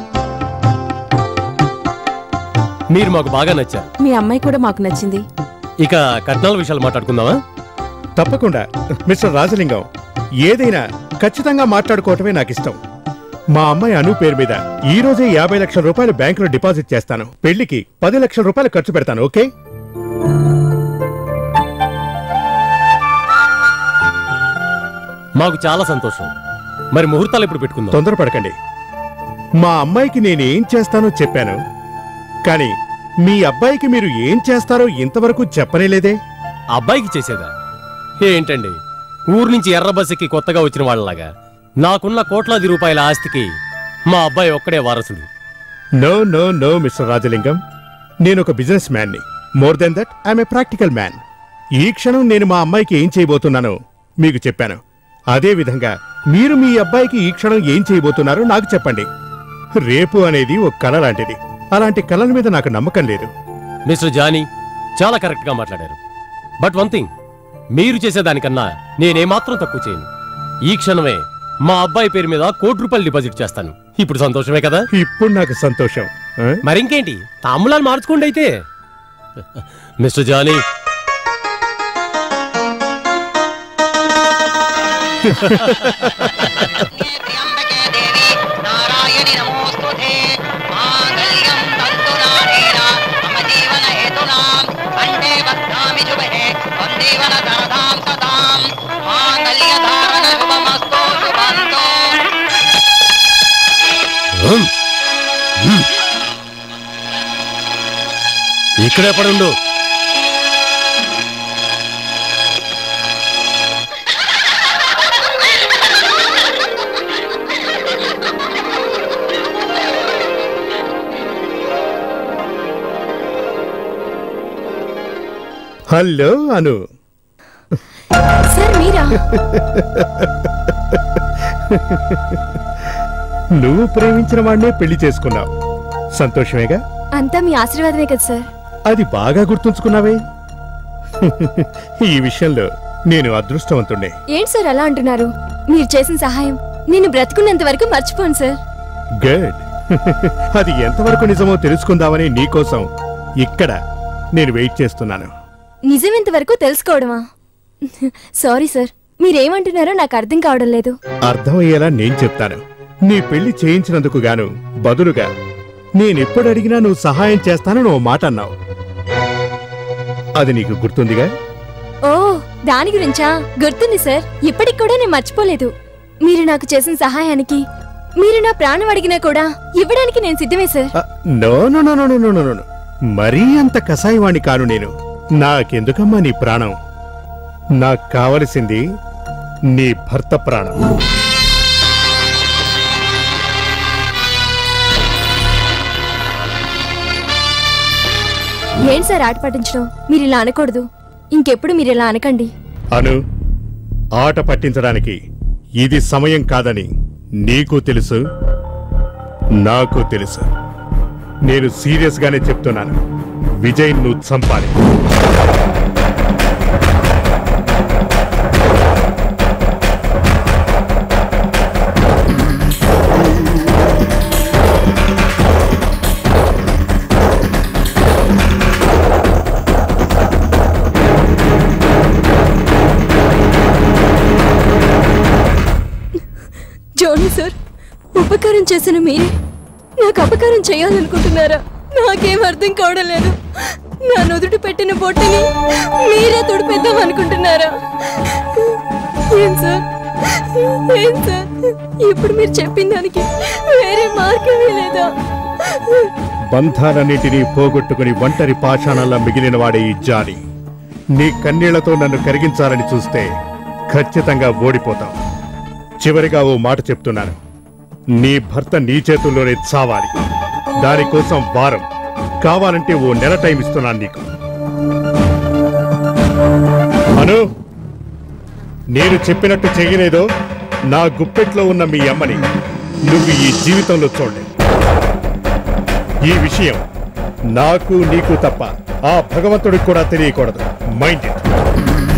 Speaker 2: మీరు మాకు బాగా నచ్చారు
Speaker 5: మీ అమ్మాయి కూడా మాకు నచ్చింది
Speaker 2: ఇక కట్నాల విషయాలు మాట్లాడుకుందామా
Speaker 3: తప్పకుండా మిస్టర్ రాజలింగం ఏదైనా ఖచ్చితంగా మాట్లాడుకోవటమే నాకు ఇష్టం మా అమ్మాయి అను పేరు మీద ఈ రోజే యాభై లక్షల రూపాయలు బ్యాంకులో డిపాజిట్ చేస్తాను పెళ్లికి పది లక్షల రూపాయలు ఖర్చు పెడతాను ఓకే
Speaker 2: మాకు చాలా సంతోషం మరి ముహూర్తాలు ఎప్పుడు పెట్టుకుందాం
Speaker 3: తొందరపడకండి మా అమ్మాయికి నేనేం చేస్తానో చెప్పాను కానీ మీ అబ్బాయికి మీరు ఏం చేస్తారో ఇంతవరకు చెప్పనేలేదే
Speaker 2: అబ్బాయికి చేసేదా ఏంటండి ఊరు నుంచి ఎర్ర బస్సుకి కొత్తగా వచ్చిన వాళ్ళలాగా నాకున్న కోట్లాది రూపాయల ఆస్తికి మా అబ్బాయి ఒక్కడే వారసుడు
Speaker 3: no no no mister Rajalingam నేను ఒక బిజినెస్ మ్యాన్ని more than that I'm a practical man ఈ క్షణం నేను మా అమ్మాయికి ఏం చేయబోతున్నానో మీకు చెప్పాను అదే విధంగా మీరు మీ అబ్బాయికి ఈ క్షణం ఏం చేయబోతున్నారో నాకు చెప్పండి రేపు అనేది ఒక కళ లాంటిది అలాంటి కళల మీద నాకు నమ్మకం లేదు
Speaker 2: మిస్టర్ జానీ చాలా కరెక్ట్ గా మాట్లాడారు బట్ వన్ థింగ్ మీరు చేసేదానికన్నా నేనేమాత్రం తక్కువ చేయను ఈ క్షణమే మా అబ్బాయి పేరు మీద కోటి రూపాయలు డిపాజిట్ చేస్తాను ఇప్పుడు సంతోషమే కదా
Speaker 3: ఇప్పుడు నాకు సంతోషం ఆ?
Speaker 2: మరింకేంటి తాములాలు మార్చుకోండి అయితే మిస్టర్ జానీ
Speaker 9: त्र्यम्बके देवी नारायणि नमोऽस्तुते माङ्गल्यं तन्तुनारेण मम जीवनहेतुनां कण्ठे बध्नामि शुभे वन्दीवनदरदां सदां माङ्गल्यधारणशुभमस्तु शुभन्तु
Speaker 2: ఇక్కడే పడుండు
Speaker 3: హలో అను
Speaker 6: సార్ మీరా
Speaker 3: నువ్వు ప్రేమించిన వాడినే పెళ్లి చేసుకున్నావు సంతోషమేగా
Speaker 6: అంతా మీ ఆశీర్వాదమే కదా సార్
Speaker 3: అది బాగా గుర్తుంచుకున్నావే ఈ విషయంలో నేను అదృష్టవంతుణ్ణే
Speaker 6: ఏంటి సార్ అలా అంటున్నారు మీరు చేసిన సహాయం నేను బ్రతుకున్నంత వరకు మర్చిపోను సార్
Speaker 3: గుడ్ అది ఎంతవరకు నిజమో తెలుసుకుందామని నీకోసం ఇక్కడ నేను వెయిట్ చేస్తున్నాను
Speaker 6: నిజమెంత వరకు తెలుసుకోవడమా సారీ సార్ మీరేమంటున్నారో నాకు అర్థం కావడం లేదు
Speaker 3: అర్థమయ్యేలా నేను చెప్తాను నీ పెళ్లి చేయించినందుకు గాను బదులుగా నేనెప్పుడు అడిగినా నువ్వు సహాయం చేస్తానని ఓ మాట అన్నావు అది నీకు గుర్తుందిగా
Speaker 6: ఓ దాని గురించా గుర్తుంది సార్ ఇప్పటికి కూడా నేను మర్చిపోలేదు మీరు నాకు చేసిన సహాయానికి మీరు నా ప్రాణం అడిగినా కూడా ఇవ్వడానికి నేను సిద్ధమే సార్
Speaker 3: ఆ, no no no no no no no no. మరీ అంత కసాయివాణ్ణి కాను నేను నాకెందుకమ్మా నీ ప్రాణం నాకు కావలసింది నీ భర్త ప్రాణం
Speaker 6: ఏంటి సార్ ఆట పట్టించడం మీరు ఇలా అనకూడదు ఇంకెప్పుడు మీరు ఇలా అనకండి
Speaker 3: అను ఆట పట్టించడానికి ఇది సమయం కాదని నీకు తెలుసు నాకు తెలుసు నేను సీరియస్ గానే చెప్తున్నాను విజయ్ నువ్వు చంపాలి
Speaker 6: జానీ సార్ ఉపకారం చేసిన మీరే నాకు అపకారం చేయాలనుకుంటున్నారా నాకేం అర్థం కావడం లేదు నా నుదుటి పెట్టిన బొట్టని మీరే తుడిపేద్దాం అనుకుంటున్నారా ఏం సార్ ఏం సార్ ఇప్పుడు మీరు చెప్పిన దానికి వేరే మార్గమే లేదా
Speaker 3: బంధాలన్నిటినీ పోగొట్టుకుని ఒంటరి పాషాణాల్లో మిగిలిన వాడే ఈ జాలి నీ కన్నీళ్లతో నన్ను కరిగించాలని చూస్తే ఖచ్చితంగా ఓడిపోతావు చివరిగా ఓ మాట చెప్తున్నాను నీ భర్త నీ చేతుల్లోనే చావాలి దానికోసం వారం కావాలంటే ఓ నెల టైం ఇస్తున్నాను నీకు అను నేను చెప్పినట్టు చెయ్యలేదో నా గుప్పెట్లో ఉన్న మీ అమ్మని నువ్వు ఈ జీవితంలో చూడలేదు ఈ విషయం నాకు నీకు తప్ప ఆ భగవంతుడికి కూడా తెలియకూడదు మైండ్ ఇట్